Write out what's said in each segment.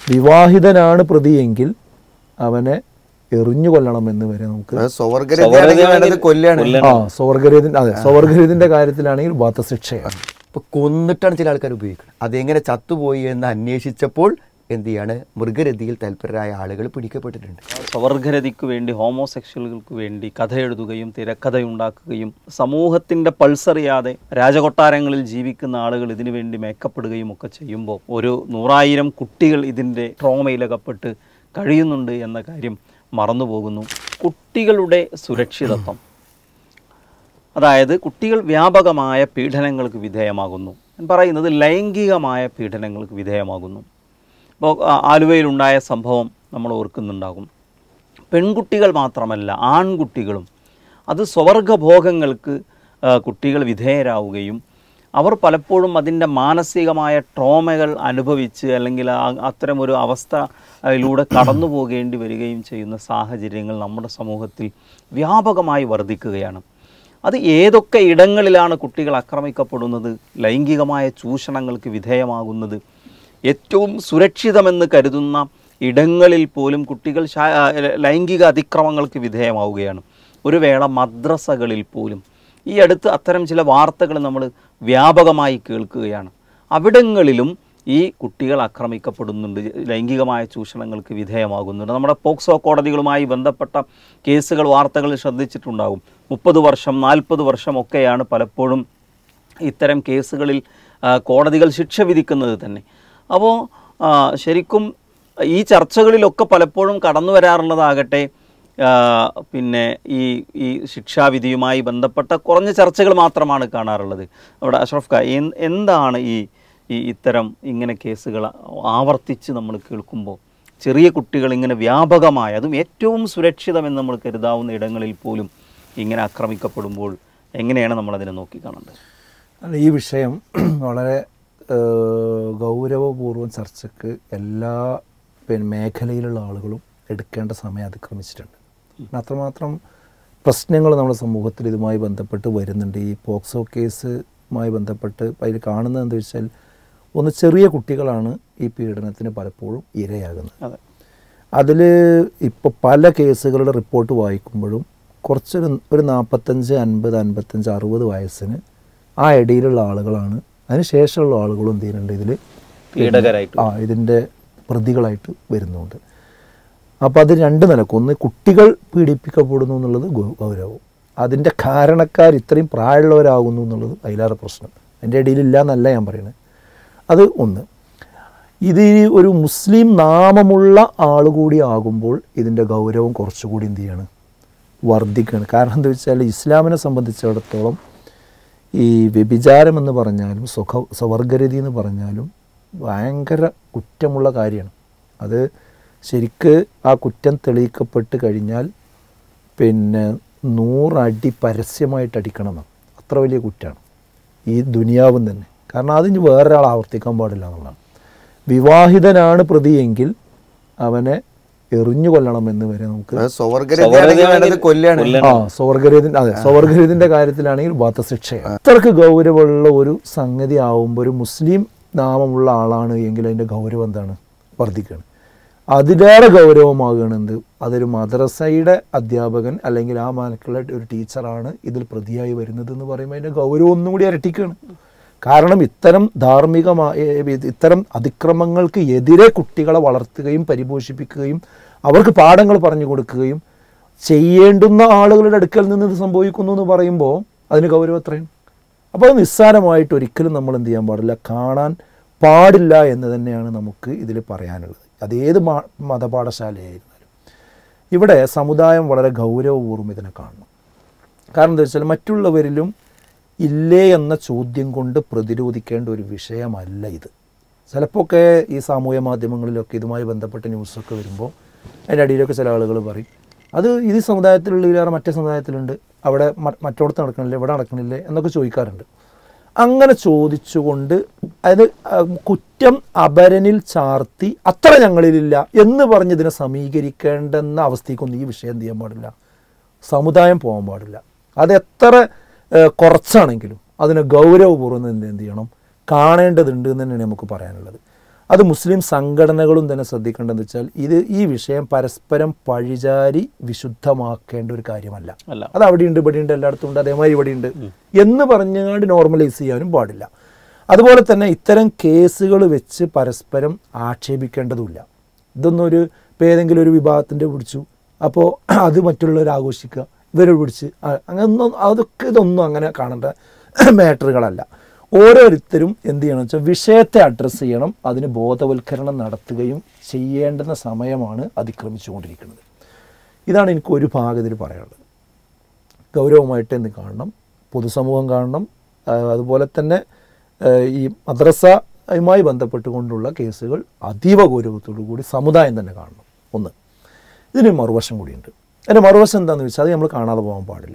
വിവാഹിതനാണ് പ്രതിയെങ്കിൽ അവനെ എറിഞ്ഞു കൊല്ലണമെന്ന് വരെ നമുക്ക് അത് സ്വവർഗരതിയാണെങ്കിൽ വേണ്ടത് കൊല്ലാണ് ആ സ്വർഗരീതിന്റെ അതെ സ്വർഗരീതിന്റെ കാര്യത്തിലാണെങ്കിൽ വധശിക്ഷയാണ് ഇപ്പൊ കൊന്നിട്ടാണ് ചില ആൾക്കാർ ഉപയോഗിക്കുന്നത് അതെങ്ങനെ ചത്തുപോയി എന്ന് അന്വേഷിച്ചപ്പോൾ എന്ത് ചെയ്യാണ് മൃഗരതിയിൽ തൽപരരായ ആളുകൾ പിടിക്കപ്പെട്ടിട്ടുണ്ട് സ്വവർഗരതിക്ക് വേണ്ടി ഹോമോസെക്ഷലുകൾക്ക് വേണ്ടി കഥ എഴുതുകയും തിരക്കഥയുണ്ടാക്കുകയും സമൂഹത്തിൻ്റെ പൾസറിയാതെ രാജകൊട്ടാരങ്ങളിൽ ജീവിക്കുന്ന ആളുകൾ ഇതിനു വേണ്ടി മേക്കപ്പെടുകയും ഒക്കെ ചെയ്യുമ്പോൾ ഒരു നൂറായിരം കുട്ടികൾ ഇതിൻ്റെ ട്രോമയിലകപ്പെട്ട് കഴിയുന്നുണ്ട് എന്ന കാര്യം മറന്നുപോകുന്നു കുട്ടികളുടെ സുരക്ഷിതത്വം അതായത് കുട്ടികൾ വ്യാപകമായ പീഡനങ്ങൾക്ക് വിധേയമാകുന്നു ഞാൻ പറയുന്നത് ലൈംഗികമായ പീഡനങ്ങൾക്ക് വിധേയമാകുന്നു ഇപ്പോൾ ആ- ആലുവയിലുണ്ടായ സംഭവം നമ്മൾ ഓർക്കുന്നുണ്ടാകും പെൺകുട്ടികൾ മാത്രമല്ല ആൺകുട്ടികളും അത് സ്വവർഗഭോഗങ്ങൾക്ക് ആ, കുട്ടികൾ വിധേയരാവുകയും അവർ പലപ്പോഴും അതിൻ്റെ മാനസികമായ ട്രോമകൾ അനുഭവിച്ച് അല്ലെങ്കിൽ ആ- അത്തരമൊരു അവസ്ഥയിലൂടെ കടന്നു പോകേണ്ടി വരികയും ചെയ്യുന്ന സാഹചര്യങ്ങൾ നമ്മുടെ സമൂഹത്തിൽ വ്യാപകമായി വർദ്ധിക്കുകയാണ് അത് ഏതൊക്കെ ഇടങ്ങളിലാണ് കുട്ടികൾ ആക്രമിക്കപ്പെടുന്നത് ലൈംഗികമായ ചൂഷണങ്ങൾക്ക് വിധേയമാകുന്നത് ഏറ്റവും സുരക്ഷിതമെന്ന് കരുതുന്ന ഇടങ്ങളിൽ പോലും കുട്ടികൾ ശാ- ആ, ലൈംഗിക അതിക്രമങ്ങൾക്ക് വിധേയമാവുകയാണ് ഒരു വേള മദ്രസകളിൽ പോലും ഈ അടുത്ത് അത്തരം ചില വാർത്തകൾ നമ്മൾ വ്യാപകമായി കേൾക്കുകയാണ് അവിടങ്ങളിലും ഈ കുട്ടികൾ ആക്രമിക്കപ്പെടുന്നുണ്ട് ലൈംഗികമായ ചൂഷണങ്ങൾക്ക് വിധേയമാകുന്നുണ്ട് നമ്മുടെ പോക്സോ കോടതികളുമായി ബന്ധപ്പെട്ട കേസുകൾ വാർത്തകൾ ശ്രദ്ധിച്ചിട്ടുണ്ടാകും മുപ്പത് വർഷം നാൽപ്പത് വർഷം ഒക്കെയാണ് പലപ്പോഴും ഇത്തരം കേസുകളിൽ ആ, കോടതികൾ ശിക്ഷ വിധിക്കുന്നത് തന്നെ അപ്പോൾ ശരിക്കും ഈ ചർച്ചകളിലൊക്കെ പലപ്പോഴും കടന്നു വരാറുള്ളതാകട്ടെ ആ, പിന്നെ ഈ ഈ ശിക്ഷാവിധിയുമായി ബന്ധപ്പെട്ട കുറഞ്ഞ ചർച്ചകൾ മാത്രമാണ് കാണാറുള്ളത് അവിടെ അഷ്റഫ് ഖാ എൻ- എന്താണ് ഈ ഈ ഇത്തരം ഇങ്ങനെ കേസുകൾ ആവർത്തിച്ച് നമ്മൾ കേൾക്കുമ്പോൾ ചെറിയ കുട്ടികൾ ഇങ്ങനെ വ്യാപകമായ അതും ഏറ്റവും സുരക്ഷിതമെന്ന് നമ്മൾ കരുതാവുന്ന ഇടങ്ങളിൽ പോലും ഇങ്ങനെ ആക്രമിക്കപ്പെടുമ്പോൾ എങ്ങനെയാണ് നമ്മളതിനെ നോക്കിക്കാണേണ്ടത് അല്ല, ഈ വിഷയം വളരെ ഏഹ്, ഗൗരവപൂർവ്വം ചർച്ചയ്ക്ക് എല്ലാ പിന്നെ മേഖലയിലുള്ള ആളുകളും എടുക്കേണ്ട സമയം അതിക്രമിച്ചിട്ടുണ്ട് കാരണം അത്രമാത്രം പ്രശ്നങ്ങൾ നമ്മുടെ സമൂഹത്തിൽ ഇതുമായി ബന്ധപ്പെട്ട് വരുന്നുണ്ട് ഈ പോക്സോ കേസുമായി ബന്ധപ്പെട്ട് അതിൽ കാണുന്നത് എന്താ വെച്ചാൽ ഒന്ന് ചെറിയ കുട്ടികളാണ് ഈ പീഡനത്തിന് പലപ്പോഴും ഇരയാകുന്നത് അതെ അതിൽ ഇപ്പോൾ പല കേസുകളുടെ റിപ്പോർട്ട് വായിക്കുമ്പോഴും കുറച്ചൊരു ഒരു നാൽപ്പത്തഞ്ച് അൻപത് അൻപത്തഞ്ച് അറുപത് വയസ്സിന് ആ ഇടയിലുള്ള ആളുകളാണ് അതിന് ശേഷമുള്ള ആളുകളും എന്ത് ചെയ്യുന്നുണ്ട് ഇതിൽ പീഡകരായിട്ട് ആ ഇതിൻ്റെ പ്രതികളായിട്ട് വരുന്നുണ്ട് അപ്പോൾ അത് രണ്ട് നിലക്കും ഒന്ന് കുട്ടികൾ പീഡിപ്പിക്കപ്പെടുന്നു എന്നുള്ളത് ഗൗ- ഗൗരവം അതിൻ്റെ കാരണക്കാർ ഇത്രയും പ്രായമുള്ളവരാകുന്നു എന്നുള്ളത് അതിലേറെ പ്രശ്നം അതിൻ്റെ ഇടയിലില്ല എന്നല്ല ഞാൻ പറയുന്നത് അത് ഒന്ന് ഇത് ഈ ഒരു മുസ്ലിം നാമമുള്ള ആൾ കൂടി ആകുമ്പോൾ ഇതിൻ്റെ ഗൗരവം കുറച്ചുകൂടി എന്ത് ചെയ്യാണ് വർദ്ധിക്കുകയാണ് കാരണം എന്താ വെച്ചാൽ ഇസ്ലാമിനെ സംബന്ധിച്ചിടത്തോളം ഈ വ്യഭിചാരം എന്ന് പറഞ്ഞാലും സുഖ സ്വവർഗരതി എന്ന് പറഞ്ഞാലും ഭയങ്കര കുറ്റമുള്ള കാര്യമാണ് അത് ശരിക്ക് ആ കുറ്റം തെളിയിക്കപ്പെട്ട് കഴിഞ്ഞാൽ പിന്നെ നൂറടി പരസ്യമായിട്ട് അടിക്കണം എന്നാണ് അത്ര വലിയ കുറ്റമാണ് ഈ ദുനിയാവും തന്നെ കാരണം അതിന് വേറൊരാൾ ആവർത്തിക്കാൻ പാടില്ല എന്നുള്ളതാണ് വിവാഹിതനാണ് പ്രതിയെങ്കിൽ അവനെ എറിഞ്ഞു കൊല്ലണമെന്ന് വരെ നമുക്ക് അത് സ്വവർഗരതിയാണെങ്കിൽ വേണ്ടത് കൊല്ലാണ് ആ സ്വർഗരീതിന്റെ അതെ സ്വർഗരീതിന്റെ കാര്യത്തിലാണെങ്കിൽ വധശിക്ഷയാണ് അത്രക്ക് ഗൗരവമുള്ള ഒരു സംഗതി ആവുമ്പോൾ ഒരു മുസ്ലിം നാമമുള്ള ആളാണ് എങ്കിൽ അതിന്റെ ഗൗരവം എന്താണ് വർദ്ധിക്കുകയാണ് അതിലേറെ ഗൗരവമാകുകയാണ് എന്ത് അതൊരു മദ്രസയുടെ അധ്യാപകൻ അല്ലെങ്കിൽ ആ മനക്കുള്ള ഒരു ടീച്ചറാണ് ഇതിൽ പ്രതിയായി വരുന്നത് എന്ന് പറയുമ്പോൾ അതിന്റെ ഗൗരവം ഒന്നും കൂടി ഇരട്ടിക്കുകയാണ് കാരണം ഇത്തരം ധാർമ്മികമായ ഇത്തരം അതിക്രമങ്ങൾക്ക് എതിരെ കുട്ടികളെ വളർത്തുകയും പരിപോഷിപ്പിക്കുകയും അവർക്ക് പാഠങ്ങൾ പറഞ്ഞു കൊടുക്കുകയും ചെയ്യേണ്ടുന്ന ആളുകളുടെ അടുക്കൽ നിന്ന് ഇത് സംഭവിക്കുന്നു എന്ന് പറയുമ്പോൾ അതിന് ഗൗരവം എത്രയാണ് അപ്പോൾ അത് നിസ്സാരമായിട്ട് ഒരിക്കലും നമ്മൾ എന്ത് ചെയ്യാൻ പാടില്ല കാണാൻ പാടില്ല എന്ന് തന്നെയാണ് നമുക്ക് ഇതിൽ പറയാനുള്ളത് അതേത് മാ- മതപാഠശാലയായിരുന്നാലും ഇവിടെ സമുദായം വളരെ ഗൗരവപൂർവ്വം ഇതിനെ കാണണം കാരണം എന്താ വെച്ചാൽ മറ്റുള്ളവരിലും ഇല്ലേ എന്ന ചോദ്യം കൊണ്ട് പ്രതിരോധിക്കേണ്ട ഒരു വിഷയമല്ല ഇത് ചിലപ്പോൾ ഒക്കെ ഈ സാമൂഹ്യ മാധ്യമങ്ങളിലൊക്കെ ഇതുമായി ബന്ധപ്പെട്ട ന്യൂസൊക്കെ വരുമ്പോൾ അതിൻ്റെ അടിയിലൊക്കെ ചില ആളുകൾ പറയും അത് ഇത് ഈ സമുദായത്തിലുള്ള ഇതിലേറെ മറ്റേ സമുദായത്തിലുണ്ട് അവിടെ മ- മറ്റോടത്ത് നടക്കണില്ലേ ഇവിടെ നടക്കണില്ലേ എന്നൊക്കെ ചോദിക്കാറുണ്ട് അങ്ങനെ ചോദിച്ചുകൊണ്ട് അതായത് ആ, കുറ്റം അപരനിൽ ചാർത്തി അത്ര ഞങ്ങളിലില്ല എന്ന് പറഞ്ഞ് ഇതിനെ സമീകരിക്കേണ്ടെന്ന അവസ്ഥയ്ക്കൊന്നും ഈ വിഷയം എന്ത് ചെയ്യാൻ പാടില്ല സമുദായം പോകാൻ പാടില്ല അത് എത്ര ഏഹ്, കുറച്ചാണെങ്കിലും അതിനെ ഗൗരവപൂർവ്വം എന്ത് എന്ത് ചെയ്യണം കാണേണ്ടതുണ്ട് എന്ന് തന്നെയാണ് നമുക്ക് പറയാനുള്ളത് അത് മുസ്ലിം സംഘടനകളും തന്നെ ശ്രദ്ധിക്കേണ്ടതെന്ന് വെച്ചാൽ ഇത് ഈ വിഷയം പരസ്പരം പഴിചാരി വിശുദ്ധമാക്കേണ്ട ഒരു കാര്യമല്ല അല്ല അത് അവിടെയുണ്ട് ഇവിടെയുണ്ട് എല്ലായിടത്തും ഉണ്ട് അതേമാതിരി ഇവിടെയുണ്ട് എന്ന് പറഞ്ഞുകൊണ്ട് നോർമലൈസ് ചെയ്യാനും പാടില്ല അതുപോലെ തന്നെ ഇത്തരം കേസുകൾ വെച്ച് പരസ്പരം ആക്ഷേപിക്കേണ്ടതുമില്ല ഇതൊന്നും ഒരു ഇപ്പം ഏതെങ്കിലും ഒരു വിഭാഗത്തിൻ്റെ പിടിച്ചു അപ്പോൾ അത് മറ്റുള്ളവർ ആഘോഷിക്കുക ഇവരെ പിടിച്ച് ആ- അങ്ങനൊന്നും അതൊക്കെ ഇതൊന്നും അങ്ങനെ കാണേണ്ട മാറ്ററുകളല്ല ഓരോരുത്തരും എന്ത് ചെയ്യണം വെച്ചാൽ വിഷയത്തെ അഡ്രസ്സ് ചെയ്യണം അതിന് ബോധവൽക്കരണം നടത്തുകയും ചെയ്യേണ്ടുന്ന സമയമാണ് അതിക്രമിച്ചുകൊണ്ടിരിക്കുന്നത് ഇതാണ് എനിക്ക് ഒരു ഭാഗത്തിൽ പറയാനുള്ളത് ഗൗരവമായിട്ട് എന്ന് കാണണം പൊതുസമൂഹം കാണണം ആ, അതുപോലെ തന്നെ ആ, ഈ മദ്രസയുമായി ബന്ധപ്പെട്ടുകൊണ്ടുള്ള കേസുകൾ അതീവ ഗൗരവത്തോടു കൂടി സമുദായം തന്നെ കാണണം ഒന്ന് ഇതിന് മറുവശം കൂടിയുണ്ട് അതിൻ്റെ മറുവശം എന്താണെന്ന് വെച്ചാൽ അത് നമ്മൾ കാണാതെ പോകാൻ പാടില്ല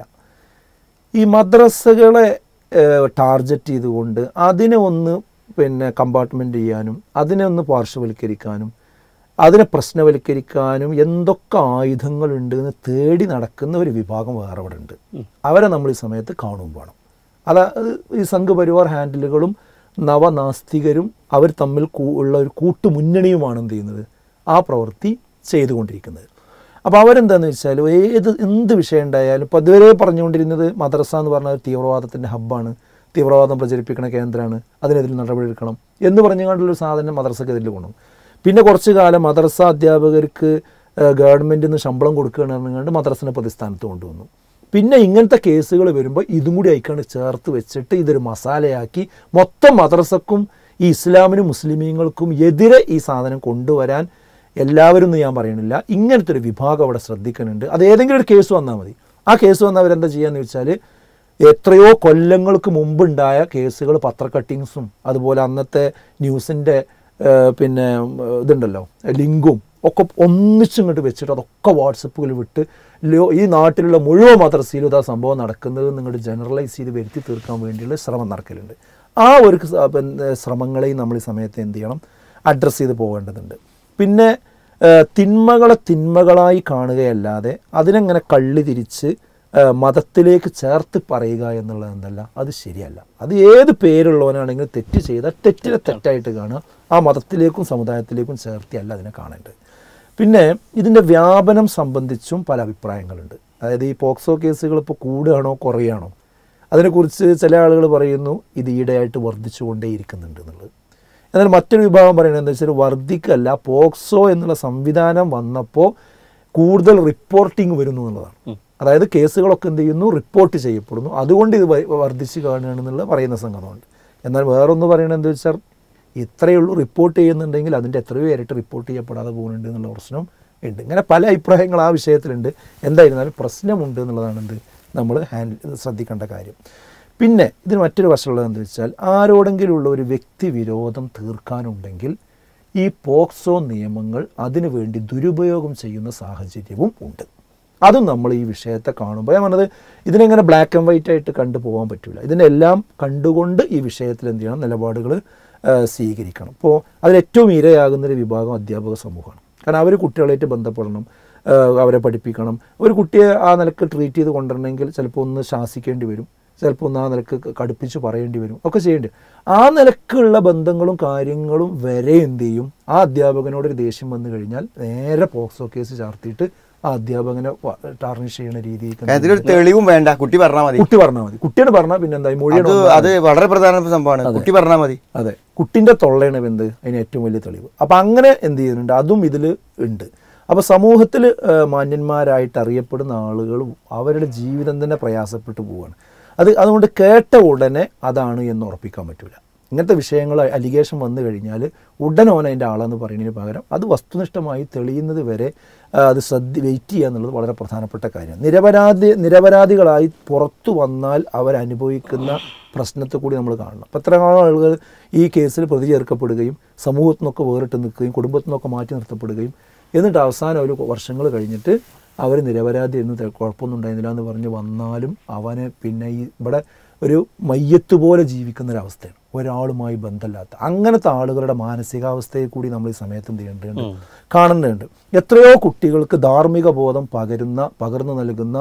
ഈ മദ്രസകളെ ടാർഗറ്റ് ചെയ്തുകൊണ്ട് അതിനെ ഒന്ന് പിന്നെ കമ്പാർട്ട്മെൻറ്റ് ചെയ്യാനും അതിനെ ഒന്ന് പാർശ്വവൽക്കരിക്കാനും അതിനെ പ്രശ്നവൽക്കരിക്കാനും എന്തൊക്കെ ആയുധങ്ങളുണ്ട് എന്ന് തേടി നടക്കുന്ന ഒരു വിഭാഗം വേറെ അവിടെ ഉണ്ട് അവരെ നമ്മൾ ഈ സമയത്ത് കാണും വേണം അതായത് ഈ സംഘപരിവാർ ഹാൻഡിലുകളും നവനാസ്തികരും അവർ തമ്മിൽ കൂ- ഉള്ള ഒരു കൂട്ടുമുന്നണിയുമാണ് എന്ത് ചെയ്യുന്നത് ആ പ്രവൃത്തി ചെയ്തുകൊണ്ടിരിക്കുന്നത് അപ്പോൾ അവരെന്താണെന്ന് വെച്ചാൽ ഏത് എന്ത് വിഷയം ഉണ്ടായാലും ഇപ്പോൾ ഇതുവരെ പറഞ്ഞുകൊണ്ടിരുന്നത് മദ്രസ എന്ന് പറഞ്ഞ ഒരു തീവ്രവാദത്തിൻ്റെ ഹബ്ബാണ് തീവ്രവാദം പ്രചരിപ്പിക്കുന്ന കേന്ദ്രമാണ് അതിനെതിരെ നടപടിയെടുക്കണം എന്ന് പറഞ്ഞുകൊണ്ടുള്ളൊരു സാധനം മദ്രസക്കെതിരെ കൊണ്ടുവന്നു പിന്നെ കുറച്ച് കാലം മദ്രസ അധ്യാപകർക്ക് ഗവൺമെൻറ്റിൽ നിന്ന് ശമ്പളം കൊടുക്കുകയാണ് പറഞ്ഞുകൊണ്ട് മദ്രസിനെ പ്രതിസ്ഥാനത്ത് കൊണ്ടുവന്നു പിന്നെ ഇങ്ങനത്തെ കേസുകൾ വരുമ്പോൾ ഇതും കൂടി അയക്കാണ്ട് ചേർത്ത് വെച്ചിട്ട് ഇതൊരു മസാലയാക്കി മൊത്തം മദ്രസക്കും ഈ ഇസ്ലാമിനും മുസ്ലിമീങ്ങൾക്കും എതിരെ ഈ സാധനം കൊണ്ടുവരാൻ എല്ലാവരും എന്ന് ഞാൻ പറയണില്ല ഇങ്ങനത്തെ ഒരു വിഭാഗം അവിടെ ശ്രദ്ധിക്കുന്നുണ്ട് അത് ഏതെങ്കിലും ഒരു കേസ് വന്നാൽ മതി ആ കേസ് വന്നാൽ അവരെന്താ ചെയ്യാന്ന് വെച്ചാൽ എത്രയോ കൊല്ലങ്ങൾക്ക് മുമ്പുണ്ടായ കേസുകൾ പത്ര കട്ടിങ്സും അതുപോലെ അന്നത്തെ ന്യൂസിൻ്റെ പിന്നെ ഉം, ഇതുണ്ടല്ലോ ലിങ്കും ഒക്കെ ഒന്നിച്ചിങ്ങോട്ട് വെച്ചിട്ട് അതൊക്കെ വാട്സപ്പുകൾ വിട്ട് ലോ ഈ നാട്ടിലുള്ള മുഴുവൻ മദ്രസയിലും ഇതാ സംഭവം നടക്കുന്നത് നിങ്ങളുടെ ജനറലൈസ് ചെയ്ത് വരുത്തി തീർക്കാൻ വേണ്ടിയുള്ള ശ്രമം നടക്കലുണ്ട് ആ ഒരു സ- പിന്നെ ശ്രമങ്ങളെയും നമ്മൾ ഈ സമയത്ത് എന്ത് ചെയ്യണം അഡ്രസ്സ് ചെയ്ത് പോകേണ്ടതുണ്ട് പിന്നെ ഏഹ്, തിന്മകളെ തിന്മകളായി കാണുകയല്ലാതെ അതിനെങ്ങനെ കള്ളി തിരിച്ച് ഏഹ്, മതത്തിലേക്ക് ചേർത്ത് പറയുക എന്നുള്ളത് എന്തല്ല അത് ശരിയല്ല അത് ഏത് പേരുള്ളവനാണെങ്കിലും തെറ്റ് ചെയ്താൽ തെറ്റിനെ തെറ്റായിട്ട് കാണുക ആ മതത്തിലേക്കും സമുദായത്തിലേക്കും ചേർത്തിയല്ല അതിനെ കാണേണ്ടത് പിന്നെ ഇതിൻ്റെ വ്യാപനം സംബന്ധിച്ചും പല അഭിപ്രായങ്ങളുണ്ട് അതായത് ഈ പോക്സോ കേസുകൾ ഇപ്പോൾ കൂടുകയാണോ കുറയുകയാണോ അതിനെക്കുറിച്ച് ചില ആളുകൾ പറയുന്നു ഇത് ഈടെയായിട്ട് വർദ്ധിച്ചുകൊണ്ടേയിരിക്കുന്നുണ്ട് എന്നുള്ളത് എന്നാൽ മറ്റൊരു വിഭാഗം പറയുന്നത് എന്താ വെച്ചാൽ വർദ്ധിക്കല്ല പോക്സോ എന്നുള്ള സംവിധാനം വന്നപ്പോൾ കൂടുതൽ റിപ്പോർട്ടിംഗ് വരുന്നു എന്നുള്ളതാണ് അതായത് കേസുകളൊക്കെ എന്ത് ചെയ്യുന്നു റിപ്പോർട്ട് ചെയ്യപ്പെടുന്നു അതുകൊണ്ട് ഇത് വ- വർദ്ധിച്ച് കാണുകയാണെന്നുള്ള പറയുന്ന സംഗമമുണ്ട് എന്നാൽ വേറൊന്ന് പറയുന്നത് എന്താ വെച്ചാൽ ഇത്രയേ ഉള്ളൂ റിപ്പോർട്ട് ചെയ്യുന്നുണ്ടെങ്കിൽ അതിൻ്റെ എത്രയോ ഇരട്ടി റിപ്പോർട്ട് ചെയ്യപ്പെടാതെ പോകുന്നുണ്ട് എന്നുള്ള പ്രശ്നം ഉണ്ട് ഇങ്ങനെ പല അഭിപ്രായങ്ങൾ ആ വിഷയത്തിലുണ്ട് എന്തായിരുന്നാലും പ്രശ്നമുണ്ട് എന്നുള്ളതാണ് എന്ത് നമ്മൾ ഹാൻഡിൽ ശ്രദ്ധിക്കേണ്ട കാര്യം പിന്നെ ഇതിന് മറ്റൊരു വശമുള്ളത് എന്താ വെച്ചാൽ ആരോടെങ്കിലുള്ള ഒരു വ്യക്തി വിരോധം തീർക്കാനുണ്ടെങ്കിൽ ഈ പോക്സോ നിയമങ്ങൾ അതിനു വേണ്ടി ദുരുപയോഗം ചെയ്യുന്ന സാഹചര്യവും ഉണ്ട് അതും നമ്മൾ ഈ വിഷയത്തെ കാണുമ്പോൾ ഞാൻ പറഞ്ഞത് ഇതിനെങ്ങനെ ബ്ലാക്ക് ആൻഡ് വൈറ്റ് ആയിട്ട് കണ്ടു പോകാൻ പറ്റില്ല ഇതിനെല്ലാം കണ്ടുകൊണ്ട് ഈ വിഷയത്തിൽ എന്ത് ചെയ്യണം നിലപാടുകൾ സ്വീകരിക്കണം ഇപ്പോൾ അതിലേറ്റവും ഇരയാകുന്നൊരു വിഭാഗം അധ്യാപക സമൂഹമാണ് കാരണം അവർ കുട്ടികളായിട്ട് ബന്ധപ്പെടണം ആ, അവരെ പഠിപ്പിക്കണം ഒരു കുട്ടിയെ ആ നിലക്ക് ട്രീറ്റ് ചെയ്ത് കൊണ്ടുവരണമെങ്കിൽ ചിലപ്പോൾ ഒന്ന് ശാസിക്കേണ്ടി വരും ചിലപ്പോൾ ഒന്ന് ആ നിലക്ക് ക- കടുപ്പിച്ച് പറയേണ്ടി വരും ഒക്കെ ചെയ്യേണ്ടി വരും. ആ നിലക്കുള്ള ബന്ധങ്ങളും കാര്യങ്ങളും വരെ എന്ത് ചെയ്യും ആ അധ്യാപകനോട് ഒരു ദേഷ്യം വന്നു കഴിഞ്ഞാൽ നേരെ പോക്സോ കേസ് ചാർത്തിയിട്ട് ആ അധ്യാപകനെ ടാർണിഷ് ചെയ്യുന്ന രീതിയിൽ അതിലൊരു തെളിവും വേണ്ട കുട്ടി പറഞ്ഞാൽ മതി കുട്ടി പറഞ്ഞാൽ മതി കുട്ടിയോട് പറഞ്ഞാൽ പിന്നെ എന്തായി അത് മൊഴിയുടെ അത് വളരെ പ്രധാനപ്പെട്ട സംഭവമാണ് കുട്ടി പറഞ്ഞാൽ മതി അതെ കുട്ടിൻ്റെ തൊള്ളയാണ് ഇപ്പം എന്ത് അതിന് ഏറ്റവും വലിയ തെളിവ് അപ്പം അങ്ങനെ എന്ത് ചെയ്യുന്നുണ്ട് അതും ഇതിൽ ഉണ്ട് അപ്പോൾ സമൂഹത്തിൽ മാന്യന്മാരായിട്ട് അറിയപ്പെടുന്ന ആളുകൾ അവരുടെ ജീവിതം തന്നെ പ്രയാസപ്പെട്ടു പോവുകയാണ് അത് അതുകൊണ്ട് കേട്ട ഉടനെ അതാണ് എന്ന് ഉറപ്പിക്കാൻ പറ്റില്ല ഇങ്ങനത്തെ വിഷയങ്ങൾ അലിഗേഷൻ വന്നു കഴിഞ്ഞാൽ ഉടനെ ഓൻ അതിൻ്റെ ആളെന്ന് പറയുന്നതിന് പകരം അത് വസ്തുനിഷ്ഠമായി തെളിയുന്നത് വരെ ആ, അത് ശ്രദ്ധ വെയിറ്റ് ചെയ്യുക എന്നുള്ളത് വളരെ പ്രധാനപ്പെട്ട കാര്യമാണ് നിരപരാധി നിരപരാധികളായി പുറത്തു വന്നാൽ അവരനുഭവിക്കുന്ന പ്രശ്നത്തെ കൂടി നമ്മൾ കാണണം അപ്പോൾ എത്ര ആളുകൾ ഈ കേസിൽ പ്രതി ചേർക്കപ്പെടുകയും സമൂഹത്തിൽ നിന്നൊക്കെ വേറിട്ട് നിൽക്കുകയും കുടുംബത്തിൽ നിന്നൊക്കെ മാറ്റി നിർത്തപ്പെടുകയും എന്നിട്ട് അവസാനം ഒരു വർഷങ്ങൾ കഴിഞ്ഞിട്ട് അവർ നിരപരാധി എന്ന് തെ- കുഴപ്പമൊന്നും ഉണ്ടായിരുന്നില്ല എന്ന് പറഞ്ഞ് വന്നാലും അവനെ പിന്നെ ഈ ഇവിടെ ഒരു മയ്യത്ത് പോലെ ജീവിക്കുന്ന ഒരവസ്ഥയാണ് ഒരാളുമായി ബന്ധമില്ലാത്ത അങ്ങനത്തെ ആളുകളുടെ മാനസികാവസ്ഥയെ കൂടി നമ്മൾ ഈ സമയത്ത് എന്ത് ചെയ്യേണ്ടതുണ്ട് കാണുന്നുണ്ട് എത്രയോ കുട്ടികൾക്ക് ധാർമ്മിക ബോധം പകരുന്ന പകർന്നു നൽകുന്ന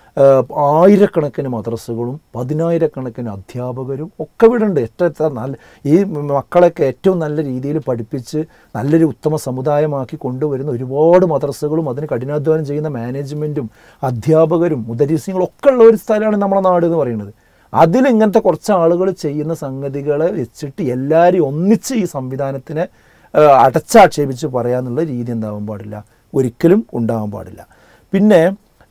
ഏഹ് ആയിരക്കണക്കിന് മദ്രസകളും പതിനായിരക്കണക്കിന് അധ്യാപകരും ഒക്കെ ഇവിടെ ഉണ്ട് എത്ര എത്ര നല്ല ഈ മക്കളൊക്കെ ഏറ്റവും നല്ല രീതിയിൽ പഠിപ്പിച്ച് നല്ലൊരു ഉത്തമ സമുദായമാക്കി കൊണ്ടുവരുന്ന ഒരുപാട് മദ്രസകളും അതിന് കഠിനാധ്വാനം ചെയ്യുന്ന മാനേജ്മെൻറ്റും അധ്യാപകരും മുദരീസിങ്ങളും ഒക്കെ ഉള്ള ഒരു സ്ഥലമാണ് നമ്മുടെ നാട് എന്ന് പറയുന്നത് അതിൽ ഇങ്ങനത്തെ കുറച്ച് ആളുകൾ ചെയ്യുന്ന സംഗതികളെ വെച്ചിട്ട് എല്ലാവരും ഒന്നിച്ച് ഈ സംവിധാനത്തിനെ ഏഹ് അടച്ചാക്ഷേപിച്ച് പറയാന്നുള്ള രീതി എന്താവാൻ പാടില്ല ഒരിക്കലും ഉണ്ടാവാൻ പാടില്ല പിന്നെ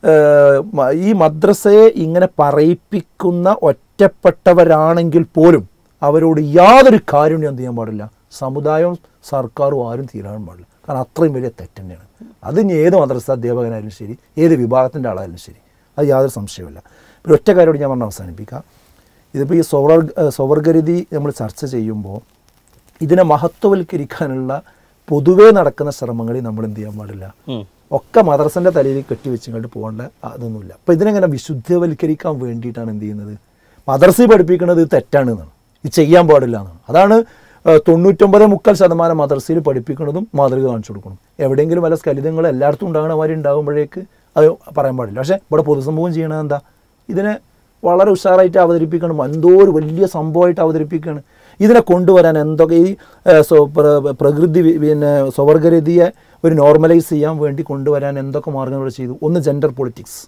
ഏഹ് മ- ഈ മദ്രസയെ ഇങ്ങനെ പറയിപ്പിക്കുന്ന ഒറ്റപ്പെട്ടവരാണെങ്കിൽ പോലും അവരോട് യാതൊരു കാരുണ്യം എന്ത് ചെയ്യാൻ പാടില്ല സമുദായവും സർക്കാരും ആരും തീരാൻ പാടില്ല കാരണം അത്രയും വലിയ തെറ്റ് തന്നെയാണ് അത് ഇനി ഏത് മദ്രസ അധ്യാപകനായാലും ശരി ഏത് വിഭാഗത്തിൻ്റെ ആളായാലും ശരി അത് യാതൊരു സംശയവുമില്ല പിന്നെ ഒറ്റ കാര്യോട് ഞാൻ പറഞ്ഞ് അവസാനിപ്പിക്കാം ഇതിപ്പോൾ ഈ സ്വർ സ്വവർഗരീതി നമ്മൾ ചർച്ച ചെയ്യുമ്പോൾ ഇതിനെ മഹത്വവൽക്കരിക്കാനുള്ള പൊതുവേ നടക്കുന്ന ശ്രമങ്ങളിൽ നമ്മൾ എന്ത് ചെയ്യാൻ പാടില്ല ഉം. ഒക്കെ മദ്രസൻ്റെ തലയിൽ കെട്ടിവെച്ചിങ്ങോട്ട് പോകേണ്ട അതൊന്നുമില്ല അപ്പോൾ ഇതിനെങ്ങനെ വിശുദ്ധവൽക്കരിക്കാൻ വേണ്ടിയിട്ടാണ് എന്ത് ചെയ്യുന്നത് മദ്രസയിൽ പഠിപ്പിക്കുന്നത് ഇത് തെറ്റാണ് എന്നാണ് ഇത് ചെയ്യാൻ പാടില്ല എന്നാണ് അതാണ് ആ, തൊണ്ണൂറ്റൊമ്പത് മുക്കാൽ ശതമാനം മദ്രസയിൽ പഠിപ്പിക്കുന്നതും മാതൃക കാണിച്ചു കൊടുക്കണം എവിടെയെങ്കിലും വല്ല സ്കലിതങ്ങൾ എല്ലായിടത്തും ഉണ്ടാകണ മാതിരി ഉണ്ടാകുമ്പോഴേക്ക് അത് പറയാൻ പാടില്ല പക്ഷേ ഇവിടെ പൊതുസമൂഹം ചെയ്യണത് എന്താ ഇതിനെ വളരെ ഉഷാറായിട്ട് അവതരിപ്പിക്കണം എന്തോ ഒരു വലിയ സംഭവമായിട്ട് അവതരിപ്പിക്കുകയാണ് ഇതിനെ കൊണ്ടുവരാൻ എന്തൊക്കെ ഈ ഏ, സ്വ- പ്ര- പ്രകൃതി വി- പിന്നെ സ്വവർഗരതിയെ ഒരു നോർമലൈസ് ചെയ്യാൻ വേണ്ടി കൊണ്ടുവരാൻ എന്തൊക്കെ മാർഗങ്ങൾ ചെയ്തു ഒന്ന് ജെൻഡർ പൊളിറ്റിക്സ്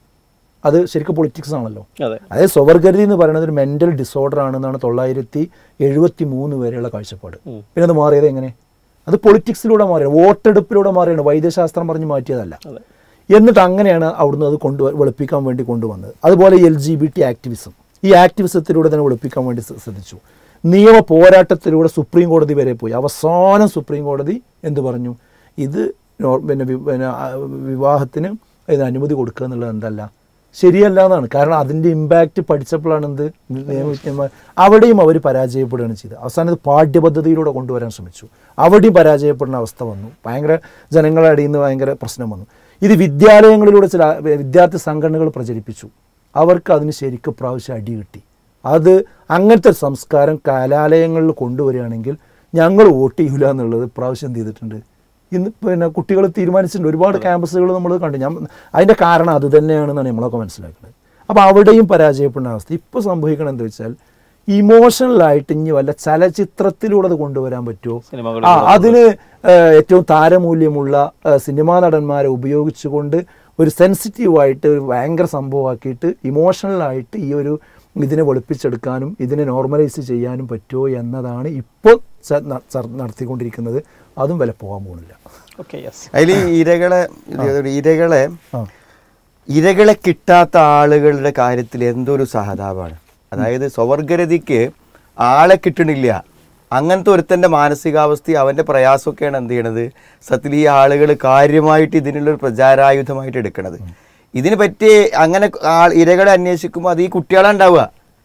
അത് ശരിക്കും പൊളിറ്റിക്സ് ആണല്ലോ അതെ അതായത് സ്വവർഗരതി എന്ന് പറയുന്നത് ഒരു മെൻ്റൽ ഡിസോർഡർ ആണെന്നാണ് തൊള്ളായിരത്തി എഴുപത്തി മൂന്ന് വരെയുള്ള കാഴ്ചപ്പാട് ഉം. പിന്നെ അത് മാറിയത് എങ്ങനെ അത് പൊളിറ്റിക്സിലൂടെ മാറിയത് വോട്ടെടുപ്പിലൂടെ മാറിയാണ് വൈദ്യശാസ്ത്രം പറഞ്ഞ് മാറ്റിയതല്ല അതെ എന്നിട്ട് അങ്ങനെയാണ് അവിടുന്ന് അത് കൊണ്ട് വെളുപ്പിക്കാൻ വേണ്ടി കൊണ്ടുവന്നത് അതുപോലെ L G B T activism ഈ ആക്ടിവിസത്തിലൂടെ തന്നെ വെളുപ്പിക്കാൻ വേണ്ടി ശ്ര- ശ്രദ്ധിച്ചു നിയമ പോരാട്ടത്തിലൂടെ സുപ്രീം കോടതി വരെ പോയി അവസാനം സുപ്രീം കോടതി എന്ത് പറഞ്ഞു ഇത് നോ- പിന്നെ വി- പിന്നെ ആ, വിവാഹത്തിന് ഇത് അനുമതി കൊടുക്കുക എന്നുള്ളത് എന്തല്ല ശരിയല്ല എന്നാണ് കാരണം അതിൻ്റെ ഇമ്പാക്റ്റ് പഠിച്ചപ്പോഴാണ് എന്ത് നിയമവിജ്ഞന്മാർ അവിടെയും അവർ പരാജയപ്പെടുകയാണ് ചെയ്തത് അവസാനം ഇത് പാഠ്യപദ്ധതിയിലൂടെ കൊണ്ടുവരാൻ ശ്രമിച്ചു അവിടെയും പരാജയപ്പെടുന്ന അവസ്ഥ വന്നു ഭയങ്കര ജനങ്ങളുടെ അടിയിൽ നിന്ന് ഭയങ്കര പ്രശ്നം വന്നു ഇത് വിദ്യാലയങ്ങളിലൂടെ ചില വിദ്യാർത്ഥി സംഘടനകൾ പ്രചരിപ്പിച്ചു അവർക്ക് അതിന് ശരിക്കും പ്രാവശ്യം അടി കിട്ടി അത് അങ്ങനത്തെ ഒരു സംസ്കാരം കലാലയങ്ങളിൽ കൊണ്ടുവരികയാണെങ്കിൽ ഞങ്ങൾ വോട്ട് ചെയ്യൂല എന്നുള്ളത് പ്രാവശ്യം എന്ത് ചെയ്തിട്ടുണ്ട് ഇന്ന് പിന്നെ കുട്ടികൾ തീരുമാനിച്ചിട്ടുണ്ട് ഒരുപാട് ക്യാമ്പസുകൾ നമ്മൾ കണ്ടു ഞാൻ അതിൻ്റെ കാരണം അത് തന്നെയാണെന്നാണ് നമ്മളൊക്കെ മനസ്സിലാക്കുന്നത് അപ്പോൾ അവിടെയും പരാജയപ്പെടുന്ന അവസ്ഥ ഇപ്പോൾ സംഭവിക്കണം എന്താ വെച്ചാൽ ഇമോഷണലായിട്ട് ഇനി വല്ല ചലച്ചിത്രത്തിലൂടെ അത് കൊണ്ടുവരാൻ പറ്റുമോ സിനിമകളിൽ ആ അതിന് ഏഹ്, ഏറ്റവും താരമൂല്യമുള്ള ഏഹ്, സിനിമാ നടന്മാരെ ഉപയോഗിച്ചുകൊണ്ട് ഒരു സെൻസിറ്റീവായിട്ട് ഒരു ഭയങ്കര സംഭവമാക്കിയിട്ട് ഇമോഷണലായിട്ട് ഈ ഒരു ഇതിനെ വെളുപ്പിച്ചെടുക്കാനും ഇതിനെ നോർമലൈസ് ചെയ്യാനും പറ്റുമോ എന്നതാണ് ഇപ്പോൾ ച- ന- ചർ- നടത്തിക്കൊണ്ടിരിക്കുന്നത് അതും വില പോകാൻ പോകുന്നില്ല ഓക്കെ യെസ് അതിൽ ഇരകളെ ഇരകളെ ആ ഇരകളെ കിട്ടാത്ത ആളുകളുടെ കാര്യത്തിൽ എന്തൊരു സഹതാപമാണ് അതായത് സ്വവർഗരതിക്ക് ആളെ കിട്ടണില്ല അങ്ങനത്തെ ഒരുത്തൻ്റെ മാനസികാവസ്ഥ അവൻ്റെ പ്രയാസമൊക്കെയാണ് എന്ത് ചെയ്യണത് സത്യത്തിൽ ഈ ആളുകൾ കാര്യമായിട്ട് ഇതിനുള്ളൊരു പ്രചാരായുധമായിട്ട് എടുക്കണത് ഇതിന് പറ്റി അങ്ങനെ ആൾ ഇരകളെ അന്വേഷിക്കുമ്പോൾ അത് ഈ കുട്ടികളാണ് ഉണ്ടാവുക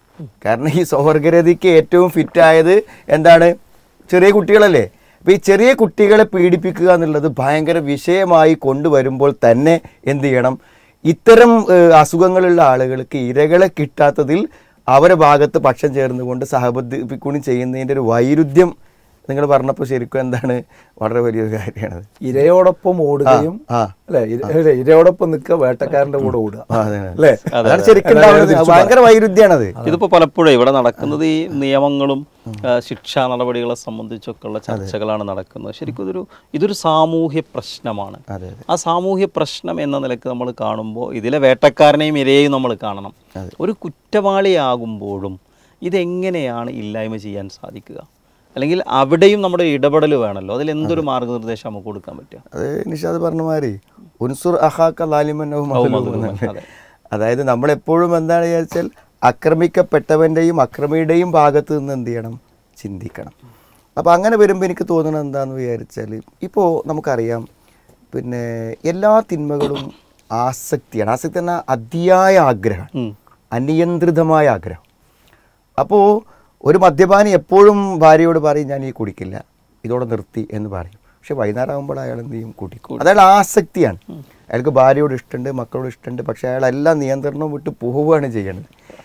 കാരണം ഈ സ്വവർഗരതിക്ക് ഏറ്റവും ഫിറ്റായത് എന്താണ് ചെറിയ കുട്ടികളല്ലേ അപ്പോൾ ഈ ചെറിയ കുട്ടികളെ പീഡിപ്പിക്കുക എന്നുള്ളത് ഭയങ്കര വിഷയമായി കൊണ്ടുവരുമ്പോൾ തന്നെ എന്ത് ചെയ്യണം ഇത്തരം ഏഹ്, അസുഖങ്ങളുള്ള ആളുകൾക്ക് ഇരകളെ കിട്ടാത്തതിൽ അവരെ ഭാഗത്ത് പക്ഷം ചേർന്നുകൊണ്ട് സഹബദ്ധിപ്പിക്കുകയും ചെയ്യുന്നതിൻ്റെ ഒരു വൈരുദ്ധ്യം നിങ്ങൾ പറഞ്ഞപ്പോൾ ശരിക്കും എന്താണ് വളരെ വലിയൊരു കാര്യമാണത് ഇരയോടൊപ്പം ഓടുകയും ആ. അല്ലെ അല്ലേ ഇരയോടൊപ്പം നിൽക്കുക വേട്ടക്കാരന്റെ കൂടെ ഓടുക ആ, അതെ, അതെ. അല്ലേ അതാണ് ശരിക്കും ഉണ്ടാവുന്നത്. ഭയങ്കര വൈരുദ്ധ്യമാണത് ഇതിപ്പോ പലപ്പോഴും ഇവിടെ നടക്കുന്നത് ഈ നിയമങ്ങളും ആ, ശിക്ഷാ നടപടികളെ സംബന്ധിച്ചൊക്കെയുള്ള ചർച്ചകളാണ് നടക്കുന്നത് ശരിക്കും ഇതൊരു ഇതൊരു സാമൂഹ്യ പ്രശ്നമാണ് അതെ ആ സാമൂഹ്യ പ്രശ്നം എന്ന നിലക്ക് നമ്മൾ കാണുമ്പോൾ ഇതിലെ വേട്ടക്കാരനെയും ഇരയെയും നമ്മൾ കാണണം ഒരു കുറ്റവാളിയാകുമ്പോഴും ഇതെങ്ങനെയാണ് ഇല്ലായ്മ ചെയ്യാൻ സാധിക്കുക അല്ലെങ്കിൽ അവിടെയും നമ്മുടെ ഇടപെടൽ വേണമല്ലോ അതിൽ എന്തൊരു മാർഗനിർദ്ദേശം നമുക്ക് കൊടുക്കാൻ പറ്റുക അത് നിഷാദ് പറഞ്ഞ മാതിരി ഉൻസുർ അഹാക്ക ലാലിമന്നവും അതെ. അതായത് നമ്മളെപ്പോഴും എന്താണ് വിചാരിച്ചാൽ ആക്രമിക്കപ്പെട്ടവൻ്റെയും അക്രമിയുടെയും ഭാഗത്ത് നിന്ന് എന്ത് ചെയ്യണം ചിന്തിക്കണം അപ്പോൾ അങ്ങനെ വരുമ്പോൾ എനിക്ക് തോന്നുന്നത് എന്താണെന്ന് വിചാരിച്ചാൽ ഇപ്പോൾ നമുക്കറിയാം പിന്നെ എല്ലാ തിന്മകളും ആസക്തിയാണ് ആസക്തി എന്നാൽ അതിയായ ആഗ്രഹമാണ് ഉം. അനിയന്ത്രിതമായ ആഗ്രഹം അപ്പോൾ ഒരു മദ്യപാനി എപ്പോഴും ഭാര്യയോട് പറയും ഞാൻ ഈ കുടിക്കില്ല ഇതോടെ നിർത്തി എന്ന് പറയും പക്ഷെ വൈകുന്നേരം ആകുമ്പോൾ അയാൾ എന്ത് ചെയ്യും കുടിക്കും അതായത് ആസക്തിയാണ് അയാൾക്ക് ഭാര്യയോട് ഇഷ്ടമുണ്ട് മക്കളോട് ഇഷ്ടമുണ്ട് പക്ഷെ അയാൾ എല്ലാ നിയന്ത്രണവും വിട്ട് പോവുകയാണ് ചെയ്യണത്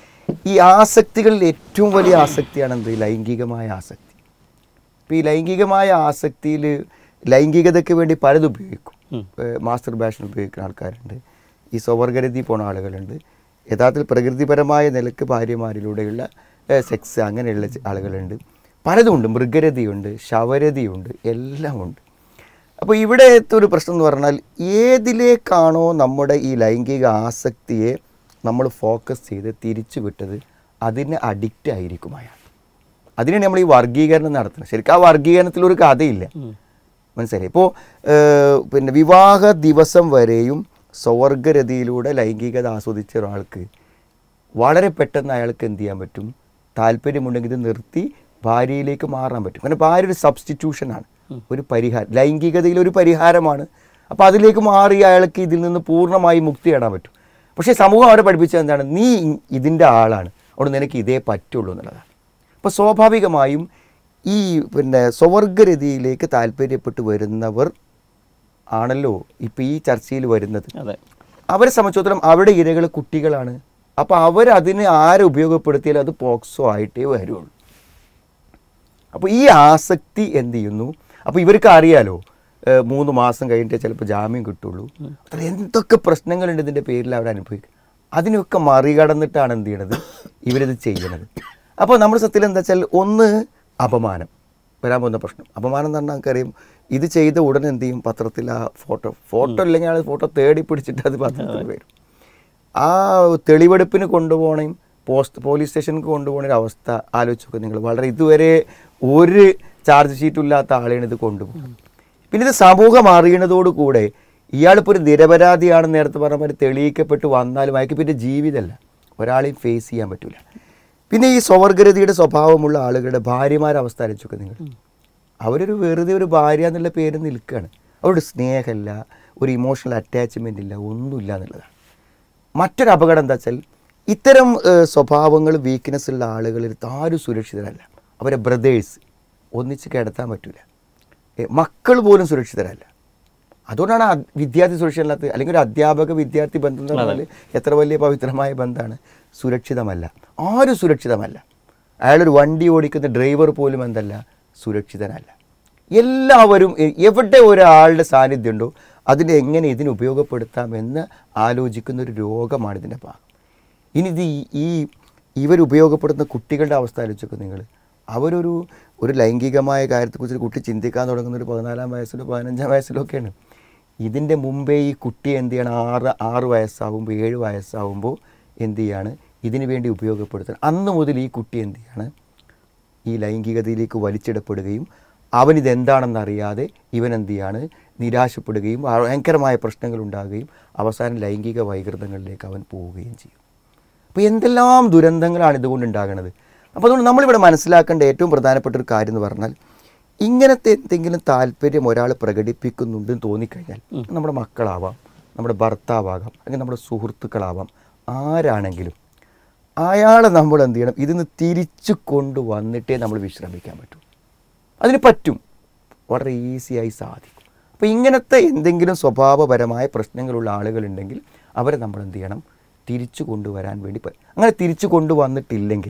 ഈ ആസക്തികളിൽ ഏറ്റവും വലിയ ആസക്തിയാണ് എന്ത് ലൈംഗികമായ ആസക്തി ഇപ്പോൾ ഈ ലൈംഗികമായ ആസക്തിയിൽ ലൈംഗികതയ്ക്ക് വേണ്ടി പലതും ഉപയോഗിക്കും മാസ്റ്റർ ബാഷൻ ഉപയോഗിക്കുന്ന ആൾക്കാരുണ്ട് ഈ സ്വവർഗരതി പോണ ആളുകളുണ്ട് യഥാർത്ഥത്തിൽ പ്രകൃതിപരമായ നിലക്ക് ഭാര്യമാരിലൂടെയുള്ള സെക്സ് അങ്ങനെയുള്ള ചെ- ആളുകളുണ്ട് പലതുമുണ്ട് മൃഗരതിയുണ്ട് ശവരതിയുണ്ട് എല്ലാം ഉണ്ട് അപ്പോൾ ഇവിടത്തെ ഒരു പ്രശ്നം എന്ന് പറഞ്ഞാൽ ഏതിലേക്കാണോ നമ്മുടെ ഈ ലൈംഗിക ആസക്തിയെ നമ്മൾ ഫോക്കസ് ചെയ്ത് തിരിച്ചു വിട്ടത് അതിന് അഡിക്റ്റ് ആയിരിക്കും അയാൾ അതിനാണ് നമ്മൾ ഈ വർഗീകരണം നടത്തുന്നത് ശരിക്കും ആ വർഗീകരണത്തിൽ ഒരു കഥയില്ല മനസ്സിലായി ഇപ്പോൾ പിന്നെ വിവാഹ ദിവസം വരെയും സ്വവർഗരതിയിലൂടെ ലൈംഗികത ആസ്വദിച്ച ഒരാൾക്ക് വളരെ പെട്ടെന്ന് അയാൾക്ക് എന്ത് ചെയ്യാൻ പറ്റും താല്പര്യമുണ്ടെങ്കിൽ ഇത് നിർത്തി ഭാര്യയിലേക്ക് മാറാൻ പറ്റും കാരണം ഭാര്യ ഒരു സബ്സ്റ്റിറ്റ്യൂഷനാണ് ഒരു പരിഹാരം ലൈംഗികതയിൽ ഒരു പരിഹാരമാണ് അപ്പോൾ അതിലേക്ക് മാറി അയാൾക്ക് ഇതിൽ നിന്ന് പൂർണ്ണമായി മുക്തി നേടാൻ പറ്റും പക്ഷേ സമൂഹം അവരെ പഠിപ്പിച്ചത് എന്താണ് നീ ഇതിൻ്റെ ആളാണ് അവിടെ നിനക്ക് ഇതേ പറ്റുള്ളൂ എന്നുള്ളതാണ് അപ്പോൾ സ്വാഭാവികമായും ഈ പിന്നെ സ്വവർഗരതിയിലേക്ക് താല്പര്യപ്പെട്ട് വരുന്നവർ ആണല്ലോ ഇപ്പം ഈ ചർച്ചയിൽ വരുന്നത് അതെ അവരെ സംബന്ധിച്ചിടത്തോളം അവരുടെ ഇരകൾ കുട്ടികളാണ് അപ്പോൾ അവരതിനെ ആരെ ഉപയോഗപ്പെടുത്തിയാലും അത് പോക്സോ ആയിട്ടേ വരുള്ളൂ അപ്പോൾ ഈ ആസക്തി എന്ത് ചെയ്യുന്നു അപ്പോൾ ഇവർക്ക് അറിയാലോ ഏഹ് മൂന്ന് മാസം കഴിഞ്ഞിട്ടേ ചിലപ്പോൾ ജാമ്യം കിട്ടുള്ളൂ അത്ര എന്തൊക്കെ പ്രശ്നങ്ങളുണ്ട് ഇതിൻ്റെ പേരിൽ അവർ അനുഭവിക്കുക അതിനൊക്കെ മറികടന്നിട്ടാണ് എന്ത് ചെയ്യണത് ഇവരിത് ചെയ്യണത് അപ്പോൾ നമ്മുടെ സത്യത്തിൽ എന്താ വെച്ചാൽ ഒന്ന് അപമാനം വരാൻ പോകുന്ന പ്രശ്നം അപമാനം എന്ന് പറഞ്ഞാൽ നമുക്കറിയാം ഇത് ചെയ്ത ഉടനെ എന്ത് ചെയ്യും പത്രത്തിൽ ആ ഫോട്ടോ ഫോട്ടോ ഇല്ലെങ്കിൽ ആ ഫോട്ടോ തേടി പിടിച്ചിട്ട് അത് പത്രത്തിൽ വരും ആ തെളിവെടുപ്പിന് കൊണ്ടുപോകണേയും പോസ്റ്റ് പോലീസ് സ്റ്റേഷനിൽ കൊണ്ടുപോകണ ഒരു അവസ്ഥ ആലോചിച്ച് നോക്കുക നിങ്ങൾ വളരെ ഇതുവരെ ഒരു ചാർജ് ഷീറ്റും ഇല്ലാത്ത ആളെയാണ് ഇത് കൊണ്ടുപോകുന്നത് പിന്നെ ഇത് സമൂഹം അറിയണതോടുകൂടെ ഇയാളിപ്പോൾ ഒരു നിരപരാധിയാണെന്ന് നേരത്തെ പറഞ്ഞ പോലെ തെളിയിക്കപ്പെട്ട് വന്നാലും അയാൾക്ക് പിന്നെ ജീവിതമല്ല ഒരാളെയും ഫേസ് ചെയ്യാൻ പറ്റില്ല പിന്നെ ഈ സ്വവർഗരതിയുടെ സ്വഭാവമുള്ള ആളുകളുടെ ഭാര്യമാരെ അവസ്ഥ ആലോചിച്ചൊക്കെ നിങ്ങൾ അവരൊരു വെറുതെ ഒരു ഭാര്യ എന്നുള്ള പേര് നിൽക്കുകയാണ് അവരുടെ സ്നേഹമില്ല ഒരു ഇമോഷണൽ അറ്റാച്ച്മെൻ്റ് ഇല്ല ഒന്നുമില്ല എന്നുള്ളതാണ് മറ്റൊരു അപകടം എന്താ വെച്ചാൽ ഇത്തരം ഏഹ്, സ്വഭാവങ്ങൾ വീക്ക്നെസ് ഉള്ള ആളുകളിൽ ആരും സുരക്ഷിതരല്ല അവരെ ബ്രദേഴ്സ് ഒന്നിച്ച് കിടത്താൻ പറ്റില്ല മക്കൾ പോലും സുരക്ഷിതരല്ല അതുകൊണ്ടാണ് ആ വിദ്യാർത്ഥി സുരക്ഷിതമല്ലാത്തത് അല്ലെങ്കിൽ ഒരു അധ്യാപക വിദ്യാർത്ഥി ബന്ധം എന്ന് പറഞ്ഞാൽ എത്ര വലിയ പവിത്രമായ ബന്ധമാണ് സുരക്ഷിതമല്ല ആരും സുരക്ഷിതമല്ല അയാളൊരു വണ്ടി ഓടിക്കുന്ന ഡ്രൈവർ പോലും എന്തല്ല സുരക്ഷിതനല്ല എല്ലാവരും എ- എവിടെ ഒരാളുടെ സാന്നിധ്യം ഉണ്ടോ അതിനെ എങ്ങനെ ഇതിന് ഉപയോഗപ്പെടുത്താമെന്ന് ആലോചിക്കുന്ന ഒരു രോഗമാണ് ഇതിൻ്റെ ഭാഗം ഇനി ഇത് ഈ- ഈ ഇവർ ഉപയോഗപ്പെടുത്തുന്ന കുട്ടികളുടെ അവസ്ഥ ആലോചിച്ചൊക്കെ നിങ്ങൾ അവരൊരു ഒരു ലൈംഗികമായ കാര്യത്തെക്കുറിച്ച് ഒരു കുട്ടി ചിന്തിക്കാൻ തുടങ്ങുന്ന ഒരു പതിനാലാം വയസ്സിലോ പതിനഞ്ചാം വയസ്സിലോ ഒക്കെയാണ് ഇതിൻ്റെ മുമ്പേ ഈ കുട്ടി എന്ത് ചെയ്യണം ആറ് ആറ് വയസ്സാവുമ്പോൾ ഏഴ് വയസ്സാവുമ്പോൾ എന്ത് ചെയ്യാണ് ഇതിനു വേണ്ടി ഉപയോഗപ്പെടുത്തണം അന്ന് മുതൽ ഈ കുട്ടി എന്ത് ചെയ്യാണ് ഈ ലൈംഗികതയിലേക്ക് വലിച്ചിടപ്പെടുകയും അവനിതെന്താണെന്ന് അറിയാതെ ഇവൻ എന്ത് ചെയ്യാണ് നിരാശപ്പെടുകയും ഭയങ്കരമായ പ്രശ്നങ്ങൾ ഉണ്ടാകുകയും അവസാനം ലൈംഗിക വൈകൃതങ്ങളിലേക്ക് അവൻ പോവുകയും ചെയ്യും അപ്പോൾ എന്തെല്ലാം ദുരന്തങ്ങളാണ് ഇതുകൊണ്ട് ഉണ്ടാകുന്നത് അപ്പോൾ അതുകൊണ്ട് നമ്മളിവിടെ മനസ്സിലാക്കേണ്ട ഏറ്റവും പ്രധാനപ്പെട്ട ഒരു കാര്യം എന്ന് പറഞ്ഞാൽ ഇങ്ങനത്തെ എന്തെങ്കിലും താല്പര്യം ഒരാൾ പ്രകടിപ്പിക്കുന്നുണ്ടെന്ന് തോന്നിക്കഴിഞ്ഞാൽ നമ്മുടെ മക്കളാവാം നമ്മുടെ ഭർത്താവാകാം അല്ലെങ്കിൽ നമ്മുടെ സുഹൃത്തുക്കളാവാം ആരാണെങ്കിലും അയാളെ നമ്മൾ എന്ത് ചെയ്യണം ഇതിന്ന് തിരിച്ചു കൊണ്ടുവന്നിട്ടേ നമ്മൾ വിശ്രമിക്കാൻ പറ്റൂ അതിന് പറ്റും വളരെ ഈസിയായി സാധിക്കും അപ്പോൾ ഇങ്ങനത്തെ എന്തെങ്കിലും സ്വഭാവപരമായ പ്രശ്നങ്ങളുള്ള ആളുകളുണ്ടെങ്കിൽ അവരെ നമ്മൾ എന്ത് ചെയ്യണം തിരിച്ചു കൊണ്ടുവരാൻ വേണ്ടി പ- അങ്ങനെ തിരിച്ചു കൊണ്ടുവന്നിട്ടില്ലെങ്കിൽ